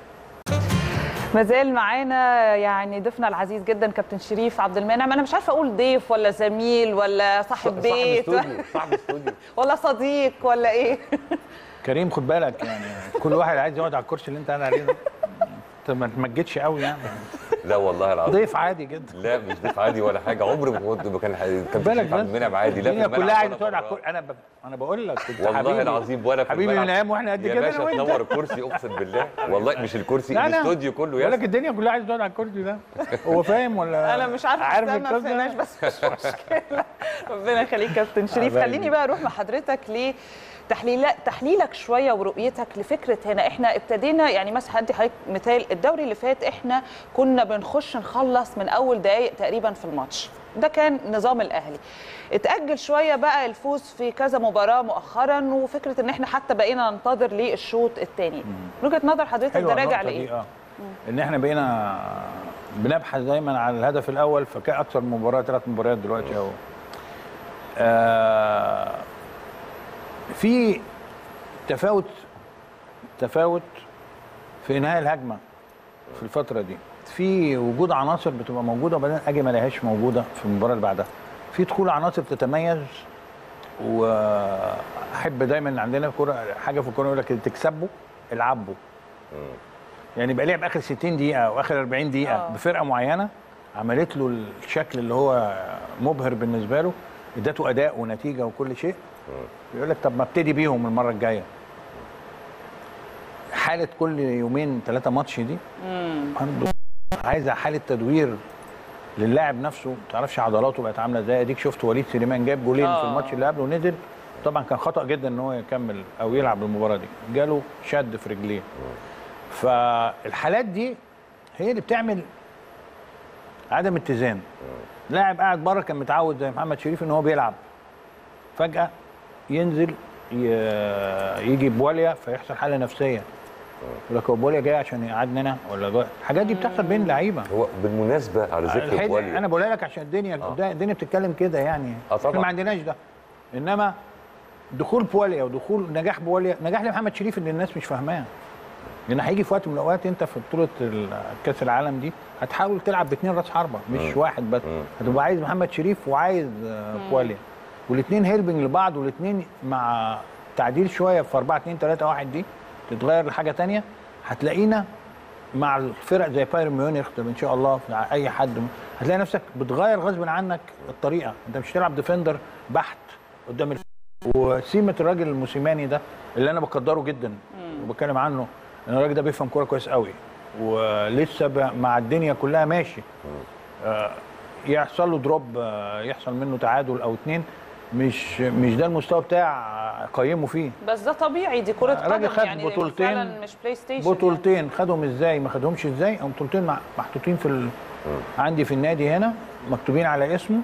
ما زال معانا يعني ضيفنا العزيز جدا كابتن شريف عبد المنعم انا مش عارفه اقول ضيف ولا زميل ولا صاحب صاحب بيت استوديو، صاحب استوديو ولا صديق ولا ايه كريم خد بالك يعني كل واحد عايز يقعد على الكرسي اللي انت قاعد عليه ده انت ما تمجدش قوي يعني لا والله العظيم ضيف عادي جدا لا مش ضيف عادي ولا حاجه عمري ما كنت ما كان خد كابتن بالك شريف عبد بس المنعم عادي لا في الدنيا الملعب كلها عايزه ولا تقعد على براه. الكرسي انا ب... انا بقول لك كنت والله حبيبي العظيم ولا في حبيبي الملعب. ينام واحنا قد يا كده باشا انا وانت تنور الكرسي اقسم بالله والله مش الكرسي لا لا الاستوديو كله بقول لك يا الدنيا كلها عايزه تقعد على الكرسي ده هو فاهم ولا انا مش عارفه عارف استنى القصة؟ فيناش بس مش مشكله ربنا يخليك كابتن شريف حبايبي. خليني بقى اروح مع حضرتك لتحليل تحليلك شويه ورؤيتك لفكره هنا احنا ابتدينا يعني مثلا هدي حضرتك مثال الدوري اللي فات احنا كنا بنخش نخلص من اول دقائق تقريبا في الماتش ده كان نظام الاهلي اتاجل شويه بقى الفوز في كذا مباراه مؤخرا وفكره ان احنا حتى بقينا ننتظر للشوط الثاني من وجهه نظر حضرتك حلوة ده راجع النقطة دي، لايه اه ان احنا بقينا بنبحث دايما على الهدف الاول فكان اكثر مباراه ثلاث مباريات دلوقتي اهو آه في تفاوت تفاوت في انهاء الهجمه في الفتره دي في وجود عناصر بتبقى موجوده وبعدين اجي ما الاقيهاش موجوده في المباراه اللي بعدها في دخول عناصر تتميز واحب دايما عندنا في كوره حاجه في الكوره يقول لك تكسبوا العبوا يعني يبقى لعب اخر 60 دقيقه او اخر 40 دقيقه آه. بفرقه معينه عملت له الشكل اللي هو مبهر بالنسبه له ادته اداء ونتيجه وكل شيء يقول لك طب ما ابتدي بيهم المره الجايه حاله كل يومين ثلاثه ماتش دي عنده عايزه حاله تدوير للاعب نفسه ما تعرفش عضلاته بقت عامله ازاي اديك شفت وليد سليمان جاب جولين آه. في الماتش اللي قبله ونزل طبعا كان خطا جدا ان هو يكمل او يلعب المباراه دي جاله شد في رجليه فالحالات دي هي اللي بتعمل عدم اتزان لاعب قاعد بره كان متعود زي محمد شريف ان هو بيلعب فجاه ينزل ي- يجي بواليا فيحصل حاله نفسيه يقول لك هو بواليا جاي عشان يقعدني انا ولا جاي الحاجات دي بتحصل بين لعيبه هو بالمناسبه على ذكر الحقيقة بواليا انا بقولها لك عشان الدنيا آه. الدنيا بتتكلم كده يعني آه احنا طبعاً. ما عندناش ده انما دخول بواليا ودخول نجاح بواليا نجاح لمحمد شريف اللي الناس مش فاهماه لان هيجي في وقت من الاوقات انت في بطوله ال- كاس العالم دي هتحاول تلعب باثنين راس حربه مش مم. واحد بس مم. هتبقى عايز محمد شريف وعايز آه، بواليا والاثنين هيلبنج لبعض والاثنين مع تعديل شويه في 4 2 3 1 دي تتغير لحاجه تانية هتلاقينا مع الفرق زي بايرن ميونخ طب ان شاء الله مع اي حد هتلاقي نفسك بتغير غصب عنك الطريقه انت مش هتلعب ديفندر بحت قدام الف... وسيمه الراجل الموسيماني ده اللي انا بقدره جدا وبتكلم عنه ان الراجل ده بيفهم كوره كويس قوي ولسه ب... مع الدنيا كلها ماشي آه يحصل له دروب آه يحصل منه تعادل او اتنين مش مش ده المستوى بتاع قيمه فيه بس ده طبيعي دي كره الراجل قدم خد يعني بطولتين فعلا مش بلاي ستيشن بطولتين خدهم ازاي ما خدهمش ازاي او بطولتين مع- محطوطين في ال... عندي في النادي هنا مكتوبين على اسمه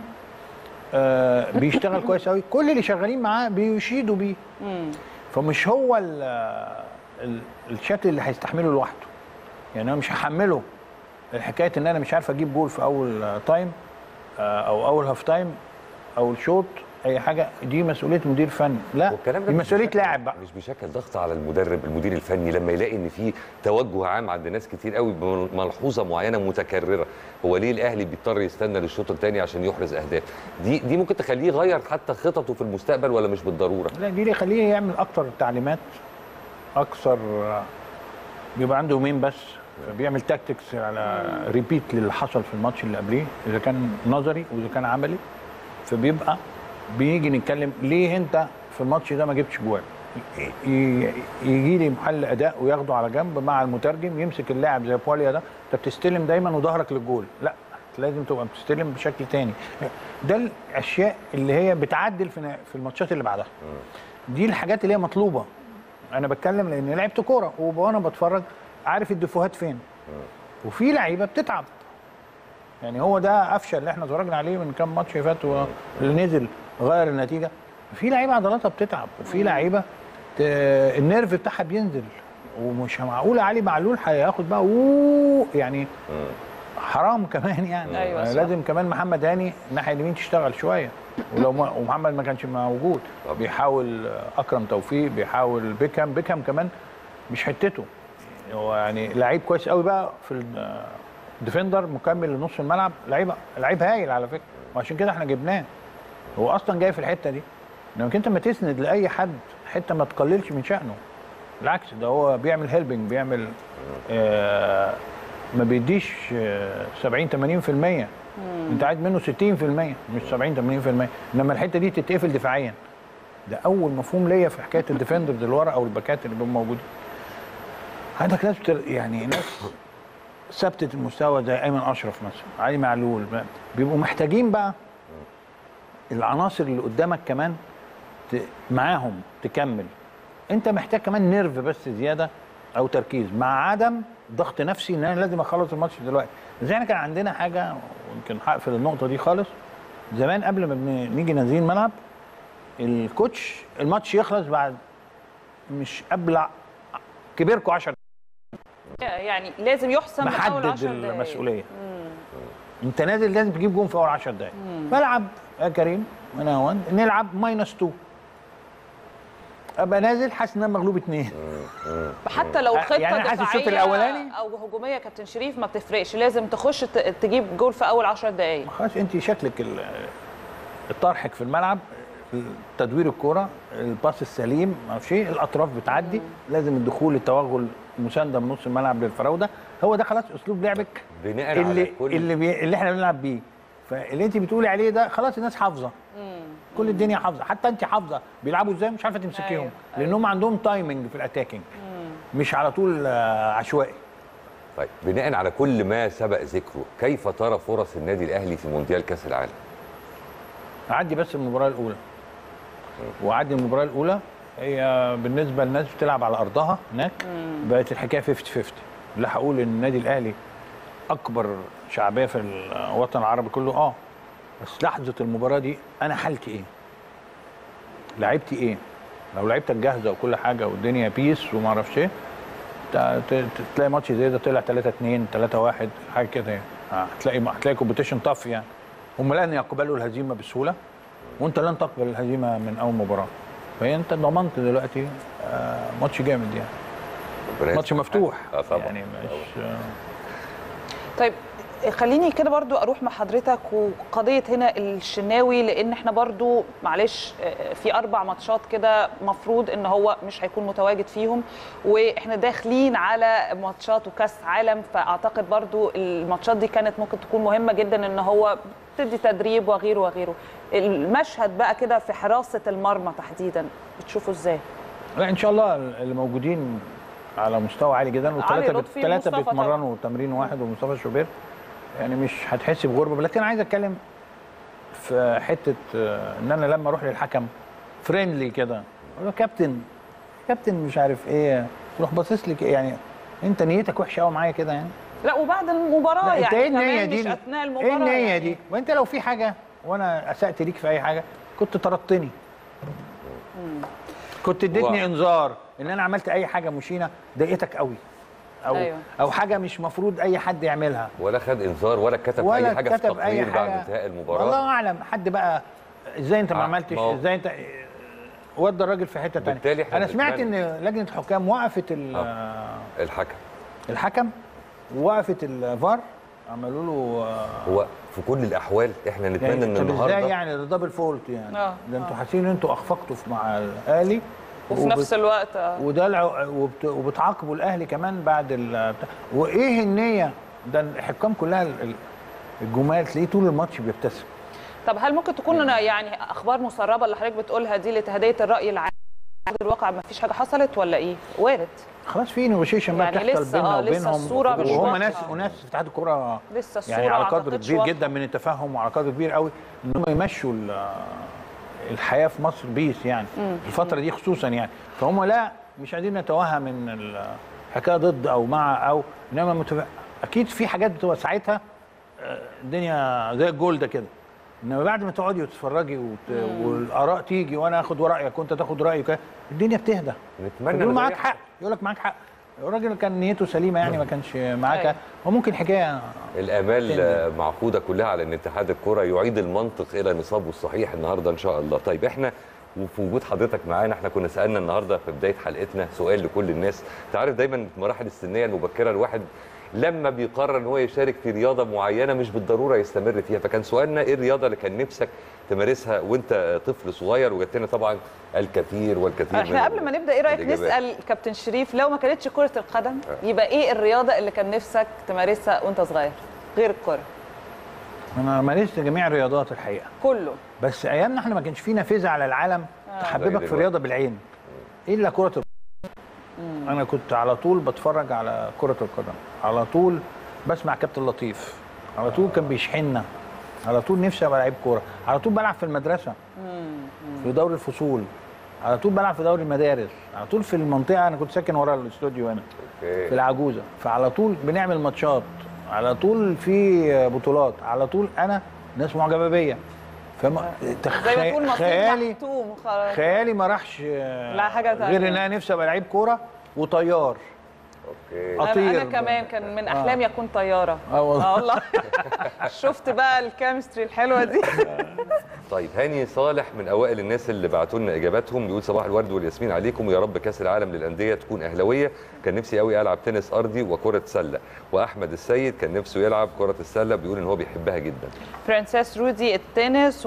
آه بيشتغل كويس قوي كل اللي شغالين معاه بيشيدوا بيه مم. فمش هو ال... ال... الشكل اللي هيستحمله لوحده يعني انا مش هحمله الحكايه ان انا مش عارف اجيب جول في اول آه، تايم آه، او اول هاف تايم او الشوط اي حاجه دي مسؤوليه مدير فني لا والكلام ده دي مش مسؤوليه بيشكل- لاعب بقى مش بيشكل ضغط على المدرب المدير الفني لما يلاقي ان في توجه عام عند ناس كتير قوي بملحوظه معينه متكرره هو ليه الاهلي بيضطر يستنى للشوط الثاني عشان يحرز اهداف دي دي ممكن تخليه يغير حتى خططه في المستقبل ولا مش بالضروره لا دي اللي يخليه يعمل اكتر تعليمات اكثر بيبقى عنده يومين بس بيعمل تاكتكس على ريبيت للي حصل في الماتش اللي قبليه اذا كان نظري واذا كان عملي فبيبقى بيجي نتكلم ليه انت في الماتش ده ما جبتش جوال يجي لي محل اداء وياخده على جنب مع المترجم يمسك اللاعب زي بواليا ده انت بتستلم دايما وظهرك للجول لا لازم تبقى بتستلم بشكل تاني ده الاشياء اللي هي بتعدل في في الماتشات اللي بعدها دي الحاجات اللي هي مطلوبه انا بتكلم لان لعبت كوره وانا بتفرج عارف الدفوهات فين وفي لعيبه بتتعب يعني هو ده قفشه اللي احنا اتفرجنا عليه من كام ماتش فات واللي نزل غير النتيجه في لعيبه عضلاتها بتتعب وفي لعيبه ت- النيرف بتاعها بينزل ومش معقول علي معلول هياخد بقى اوه يعني حرام كمان يعني أيوة صح. لازم كمان محمد هاني الناحيه اليمين تشتغل شويه ولو ما ومحمد ما كانش موجود بيحاول اكرم توفيق بيحاول بيكهام بيكهام كمان مش حتته هو يعني لعيب كويس قوي بقى في الديفندر مكمل لنص الملعب لعيب لعيب هايل على فكره وعشان كده احنا جبناه هو اصلا جاي في الحته دي انما انت ما تسند لاي حد حته ما تقللش من شانه بالعكس ده هو بيعمل هيلبنج بيعمل آه ما بيديش آه 70 80% انت عايز منه 60% مش 70 80% انما الحته دي تتقفل دفاعيا ده اول مفهوم ليا في حكايه الديفندرز اللي ورا او الباكات اللي بيبقوا موجودين عندك ناس بتر... يعني ناس ثبتت المستوى زي ايمن اشرف مثلا علي معلول بيبقوا محتاجين بقى العناصر اللي قدامك كمان ت... معاهم تكمل انت محتاج كمان نيرف بس زياده او تركيز مع عدم ضغط نفسي ان انا لازم اخلص الماتش دلوقتي زي احنا كان عندنا حاجه ويمكن هقفل النقطه دي خالص زمان قبل ما بن- نيجي نازلين الملعب الكوتش الماتش يخلص بعد مش قبل ع- كبيركم 10 يعني لازم يحسم من اول محدد 10 دقايق المسؤوليه مم. انت نازل لازم تجيب جون في اول 10 دقائق مم. بلعب يا كريم انا هون نلعب ماينس 2 ابقى نازل حاسس ان انا مغلوب اتنين حتى لو خطه يعني حاسس الشوط دفاعيه الاولاني او هجوميه كابتن شريف ما بتفرقش لازم تخش ت- تجيب جول في اول 10 دقائق خلاص انت شكلك ال- الطرحك في الملعب تدوير الكرة الباس السليم ما اعرفش ايه الاطراف بتعدي لازم الدخول التوغل مسانده من نص الملعب للفراوده هو ده خلاص اسلوب لعبك بناء اللي على كل اللي بي اللي احنا بنلعب بيه فاللي انت بتقولي عليه ده خلاص الناس حافظه كل الدنيا حافظه حتى انت حافظه بيلعبوا ازاي مش عارفه تمسكيهم لانهم عندهم تايمنج في الاتاكينج مش على طول آه، عشوائي طيب بناء على كل ما سبق ذكره كيف ترى فرص النادي الاهلي في مونديال كاس العالم عدي بس المباراه الاولى وعدي المباراه الاولى هي بالنسبه للناس بتلعب على ارضها هناك بقت الحكايه 50 50 لا هقول ان النادي الاهلي اكبر شعبيه في الوطن العربي كله اه بس لحظه المباراه دي انا حالتي ايه لعيبتي ايه لو لعيبتك جاهزه وكل حاجه والدنيا بيس وما اعرفش ايه ت- ت- تلاقي ماتش زي ده طلع 3 2 3 1 حاجه كده يعني آه، هتلاقي هتلاقي كومبيتيشن طف يعني هم لن يقبلوا الهزيمه بسهوله وانت لن تقبل الهزيمه من اول مباراه فهي انت ضمنت دلوقتي آه، ماتش جامد يعني ربنا ماتش يسمح مفتوح حالك. اه طبعا يعني مش آه، طيب خليني كده برضو اروح مع حضرتك وقضيه هنا الشناوي لان احنا برضو معلش آه، في اربع ماتشات كده مفروض ان هو مش هيكون متواجد فيهم واحنا داخلين على ماتشات وكاس عالم فاعتقد برضو الماتشات دي كانت ممكن تكون مهمه جدا ان هو تدي تدريب وغيره وغيره المشهد بقى كده في حراسه المرمى تحديدا بتشوفه ازاي لا ان شاء الله اللي موجودين على مستوى عالي جدا علي والثلاثه لطفي الثلاثه ومصطفى بيتمرنوا تمرين واحد ومصطفى شوبير يعني مش هتحس بغربه لكن عايز اتكلم في حته آه، ان انا لما اروح للحكم فريندلي كده اقول له كابتن كابتن مش عارف ايه تروح باصص لي كده، يعني انت نيتك وحشه قوي معايا كده يعني لا وبعد المباراه لا، يعني انت ايه النيه كمان دي مش اثناء المباراه ايه النيه يعني. دي وانت لو في حاجه وانا اسات ليك في اي حاجه كنت طردتني كنت اديتني و- انذار ان انا عملت اي حاجه مشينه ضايقتك قوي او أيوة. او حاجه مش مفروض اي حد يعملها ولا خد انذار ولا كتب ولا اي حاجه في كتب أي تقرير بعد حاجة. انتهاء المباراه والله اعلم حد بقى ازاي انت ما آه، عملتش ما هو- ازاي انت ودى الراجل في حته بالتالي ثانيه إحنا انا سمعت بنتمنى- ان لجنه الحكام وقفت ال- الحكم الحكم ووقفت الفار عملوا له آه، هو في كل الاحوال احنا نتمنى ان يعني طب النهارده ازاي يعني ده دبل فولت يعني آه، ده انتوا حاسين ان انتوا اخفقتوا في- مع الاهلي وفي وبت- نفس الوقت آه. وده الع- وبت- وبتعاقبوا الاهلي كمان بعد ال... بتاع- وايه النيه ده الحكام كلها ال- ال- الجمال تلاقيه طول الماتش بيبتسم طب هل ممكن تكون يعني اخبار مسربه اللي حضرتك بتقولها دي لتهدئه الراي العام على أرض الواقع ما فيش حاجه حصلت ولا ايه وارد خلاص في نيغوشيشن بقى يعني بتحصل لسه- بيننا آه، لسه وبينهم الصورة مش وهم واضحة. ناس وناس في اتحاد الكوره لسه الصوره يعني على ما قدر أعتقدش كبير واضحة. جدا من التفهم وعلى قدر كبير قوي ان هم يمشوا ال- الحياه في مصر بيس يعني مم. الفتره دي خصوصا يعني فهم لا مش عايزين نتوهم ان الحكايه ضد او مع او انما متف... اكيد في حاجات بتبقى ساعتها آه، الدنيا زي الجول ده كده انما بعد ما تقعدي وتتفرجي وت... والاراء تيجي وانا اخد رايك وانت تاخد رايي وكده، الدنيا بتهدى نتمنى يقول إن ده معاك يحصل. حق يقول لك معاك حق الراجل كان نيته سليمه يعني ما كانش معاك أيوة. هو ممكن حكايه الامال تاني. آه، معقوده كلها على ان اتحاد الكره يعيد المنطق الى نصابه الصحيح النهارده ان شاء الله طيب احنا وفي وجود حضرتك معانا احنا كنا سالنا النهارده في بدايه حلقتنا سؤال لكل الناس انت عارف دايما في المراحل السنيه المبكره الواحد لما بيقرر ان هو يشارك في رياضه معينه مش بالضروره يستمر فيها فكان سؤالنا ايه الرياضه اللي كان نفسك تمارسها وانت طفل صغير وجات لنا طبعا الكثير والكثير من احنا قبل ما نبدا ايه رايك الإجابات. نسال كابتن شريف لو ما كانتش كره القدم يبقى ايه الرياضه اللي كان نفسك تمارسها وانت صغير غير الكره انا مارست جميع الرياضات الحقيقه كله بس ايامنا احنا ما كانش في نافذه على العالم آه. زي تحببك في دلوقتي. الرياضه بالعين الا كره القدم انا كنت على طول بتفرج على كره القدم على طول بسمع كابتن لطيف على طول كان بيشحننا على طول نفسي ابقى لعيب كوره على طول بلعب في المدرسه في دوري الفصول على طول بلعب في دوري المدارس على طول في المنطقه انا كنت ساكن ورا الاستوديو هنا في العجوزه فعلى طول بنعمل ماتشات على طول في بطولات على طول انا ناس معجبه بيا فما زي ما تقول نصيب خيالي محتوم خلاص خيالي ما راحش لا حاجه ثانيه غير ان انا نفسي ابقى لعيب كوره وطيار اوكي انا اطير أنا كمان كان من آه. احلامي اكون طياره اه والله. اه والله شفت بقى الكيمستري الحلوه دي طيب هاني صالح من اوائل الناس اللي بعتوا لنا اجاباتهم بيقول صباح الورد والياسمين عليكم ويا رب كاس العالم للانديه تكون اهلاويه كان نفسي قوي العب تنس ارضي وكره سله واحمد السيد كان نفسه يلعب كره السله بيقول ان هو بيحبها جدا برنسيس رودي التنس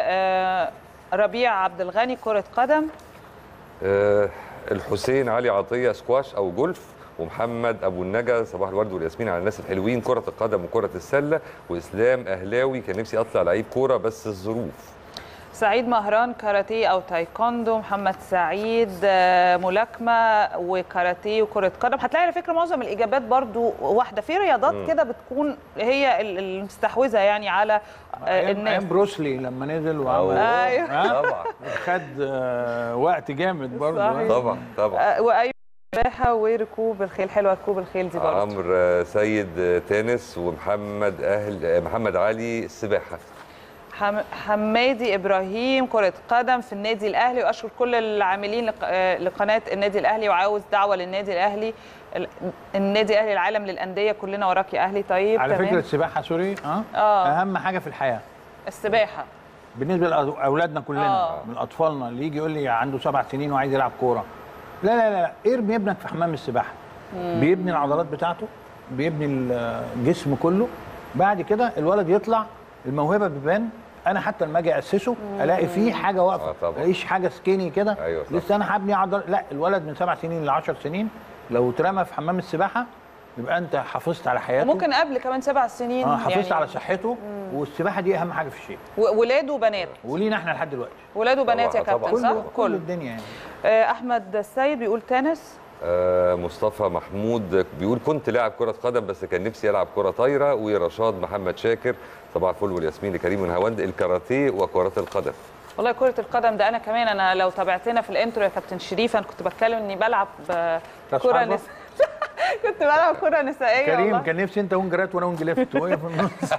وربيع عبد الغني كرة قدم آه الحسين علي عطيه سكواش او جولف ومحمد ابو النجا صباح الورد والياسمين على الناس الحلوين كره القدم وكره السله واسلام اهلاوي كان نفسي اطلع لعيب كوره بس الظروف سعيد مهران كاراتيه او تايكوندو محمد سعيد آه، ملاكمه وكاراتيه وكره قدم هتلاقي على فكره معظم الاجابات برضو واحده في رياضات مم. كده بتكون هي ال- المستحوذه يعني على آه، ايام الناس أيام بروسلي لما نزل وعمل أيوه. ها؟ طبعا خد آه، وقت جامد برضه صحيح. طبعا طبعا آه، وايوه سباحه وركوب الخيل حلوه ركوب الخيل دي برضو عمرو آه، سيد آه، تنس ومحمد اهل آه، محمد علي السباحه حم- حمادي ابراهيم كره قدم في النادي الاهلي واشكر كل العاملين لق- آه، لقناه النادي الاهلي وعاوز دعوه للنادي الاهلي ال- النادي الاهلي العالم للانديه كلنا وراك يا اهلي طيب على تمام. فكره السباحه سوري اه اه اهم حاجه في الحياه السباحه بالنسبه لاولادنا كلنا آه. من اطفالنا اللي يجي يقول لي عنده سبع سنين وعايز يلعب كوره لا لا لا لا ارمي ابنك في حمام السباحه مم. بيبني العضلات بتاعته بيبني الجسم كله بعد كده الولد يطلع الموهبه بتبان انا حتى لما اجي اسسه الاقي فيه حاجه واقفه آه طبعا. الاقيش حاجه سكيني كده أيوة طبعا. لسه انا هبني عضل لا الولد من سبع سنين ل 10 سنين لو اترمى في حمام السباحه يبقى انت حافظت على حياته وممكن قبل كمان سبع سنين اه حافظت يعني على صحته والسباحه دي اهم حاجه في الشيء و- ولاد وبنات ولينا احنا لحد دلوقتي ولاد وبنات يا طبعاً، كابتن طبعاً. صح؟ كل الدنيا يعني آه، احمد السيد بيقول تنس آه، مصطفى محمود بيقول كنت لاعب كرة قدم بس كان نفسي ألعب كرة طايرة ورشاد محمد شاكر صباح الفل والياسمين لكريم ونهاوند الكاراتيه وكرة القدم والله كرة القدم ده أنا كمان أنا لو تابعتنا في الانترو يا كابتن شريف أنا كنت بتكلم إني بلعب آه، راس كرة حربة؟ نس... كنت بلعب كرة نسائية كريم والله. كان نفسي انت وينج رايت وانا وينج ليفت وهي في النص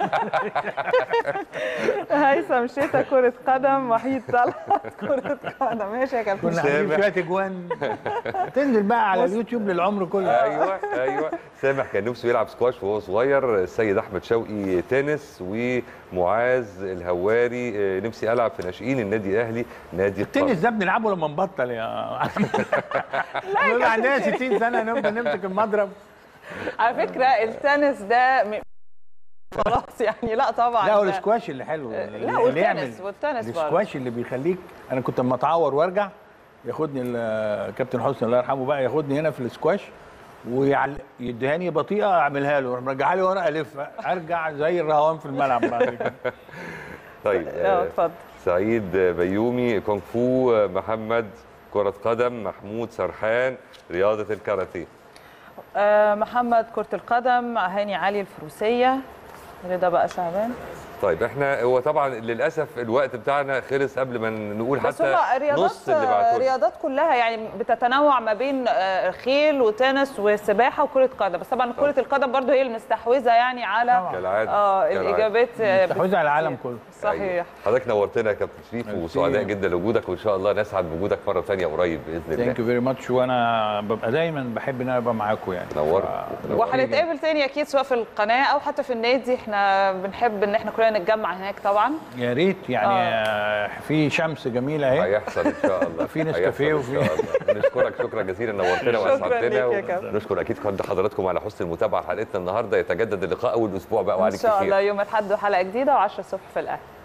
هيثم شتا كرة قدم وحيد طلعت كرة قدم ماشي يا كابتن كنا عاملين شويه اجوان تنزل بقى على اليوتيوب للعمر كله ايوه ايوه سامح كان نفسه يلعب سكواش وهو صغير السيد احمد شوقي تنس ومعاذ الهواري آه، نفسي العب في ناشئين النادي الاهلي نادي التنس ده بنلعبه لما نبطل يا لا عندنا 60 سنه نفضل نمسك المضرب على فكرة التنس ده م... خلاص يعني لا طبعا لا هو ده- السكواش اللي حلو لا اللي والتنس يعمل والتنس برضه السكواش اللي بيخليك انا كنت اما اتعور وارجع ياخدني الكابتن حسني الله يرحمه بقى ياخدني هنا في السكواش ويديهاني بطيئه اعملها له يروح مرجعها لي ورا الف ارجع زي الرهوان في الملعب بعد كده طيب اه اتفضل سعيد بيومي كونغ فو محمد كرة قدم محمود سرحان رياضة الكاراتيه آه، محمد كرة القدم هاني علي الفروسية رضا بقى شعبان طيب احنا هو طبعا للاسف الوقت بتاعنا خلص قبل ما نقول بس حتى هما رياضات نص اللي بعتوه رياضات كلها يعني بتتنوع ما بين آه، خيل وتنس وسباحه وكره قدم بس طبعا كره القدم برضو هي المستحوذه يعني على كالعادة. اه كالعادة. الاجابات آه، مستحوذة على العالم كله صحيح حضرتك نورتنا يا كابتن شريف وسعداء جدا لوجودك وان شاء الله نسعد بوجودك مره ثانيه قريب باذن الله ثانك يو فيري ماتش وانا ببقى دايما بحب ان انا ابقى معاكم يعني نورت وهنتقابل تاني اكيد سواء في القناه او حتى في النادي احنا بنحب ان احنا كلنا نتجمع هناك طبعا يا ريت يعني آه. في شمس جميله اهي هيحصل ان شاء الله في نسكافيه هيحصل وفي إن شاء الله. نشكرك شكرا جزيلا نورتنا شكراً واسعدتنا ليك يا كابتن. ونشكر اكيد كنت حضراتكم على حسن المتابعه حلقتنا النهارده يتجدد اللقاء اول اسبوع بقى ان وعليك شاء خير الله يوم الاحد حلقه جديده و10 الصبح في الاهلي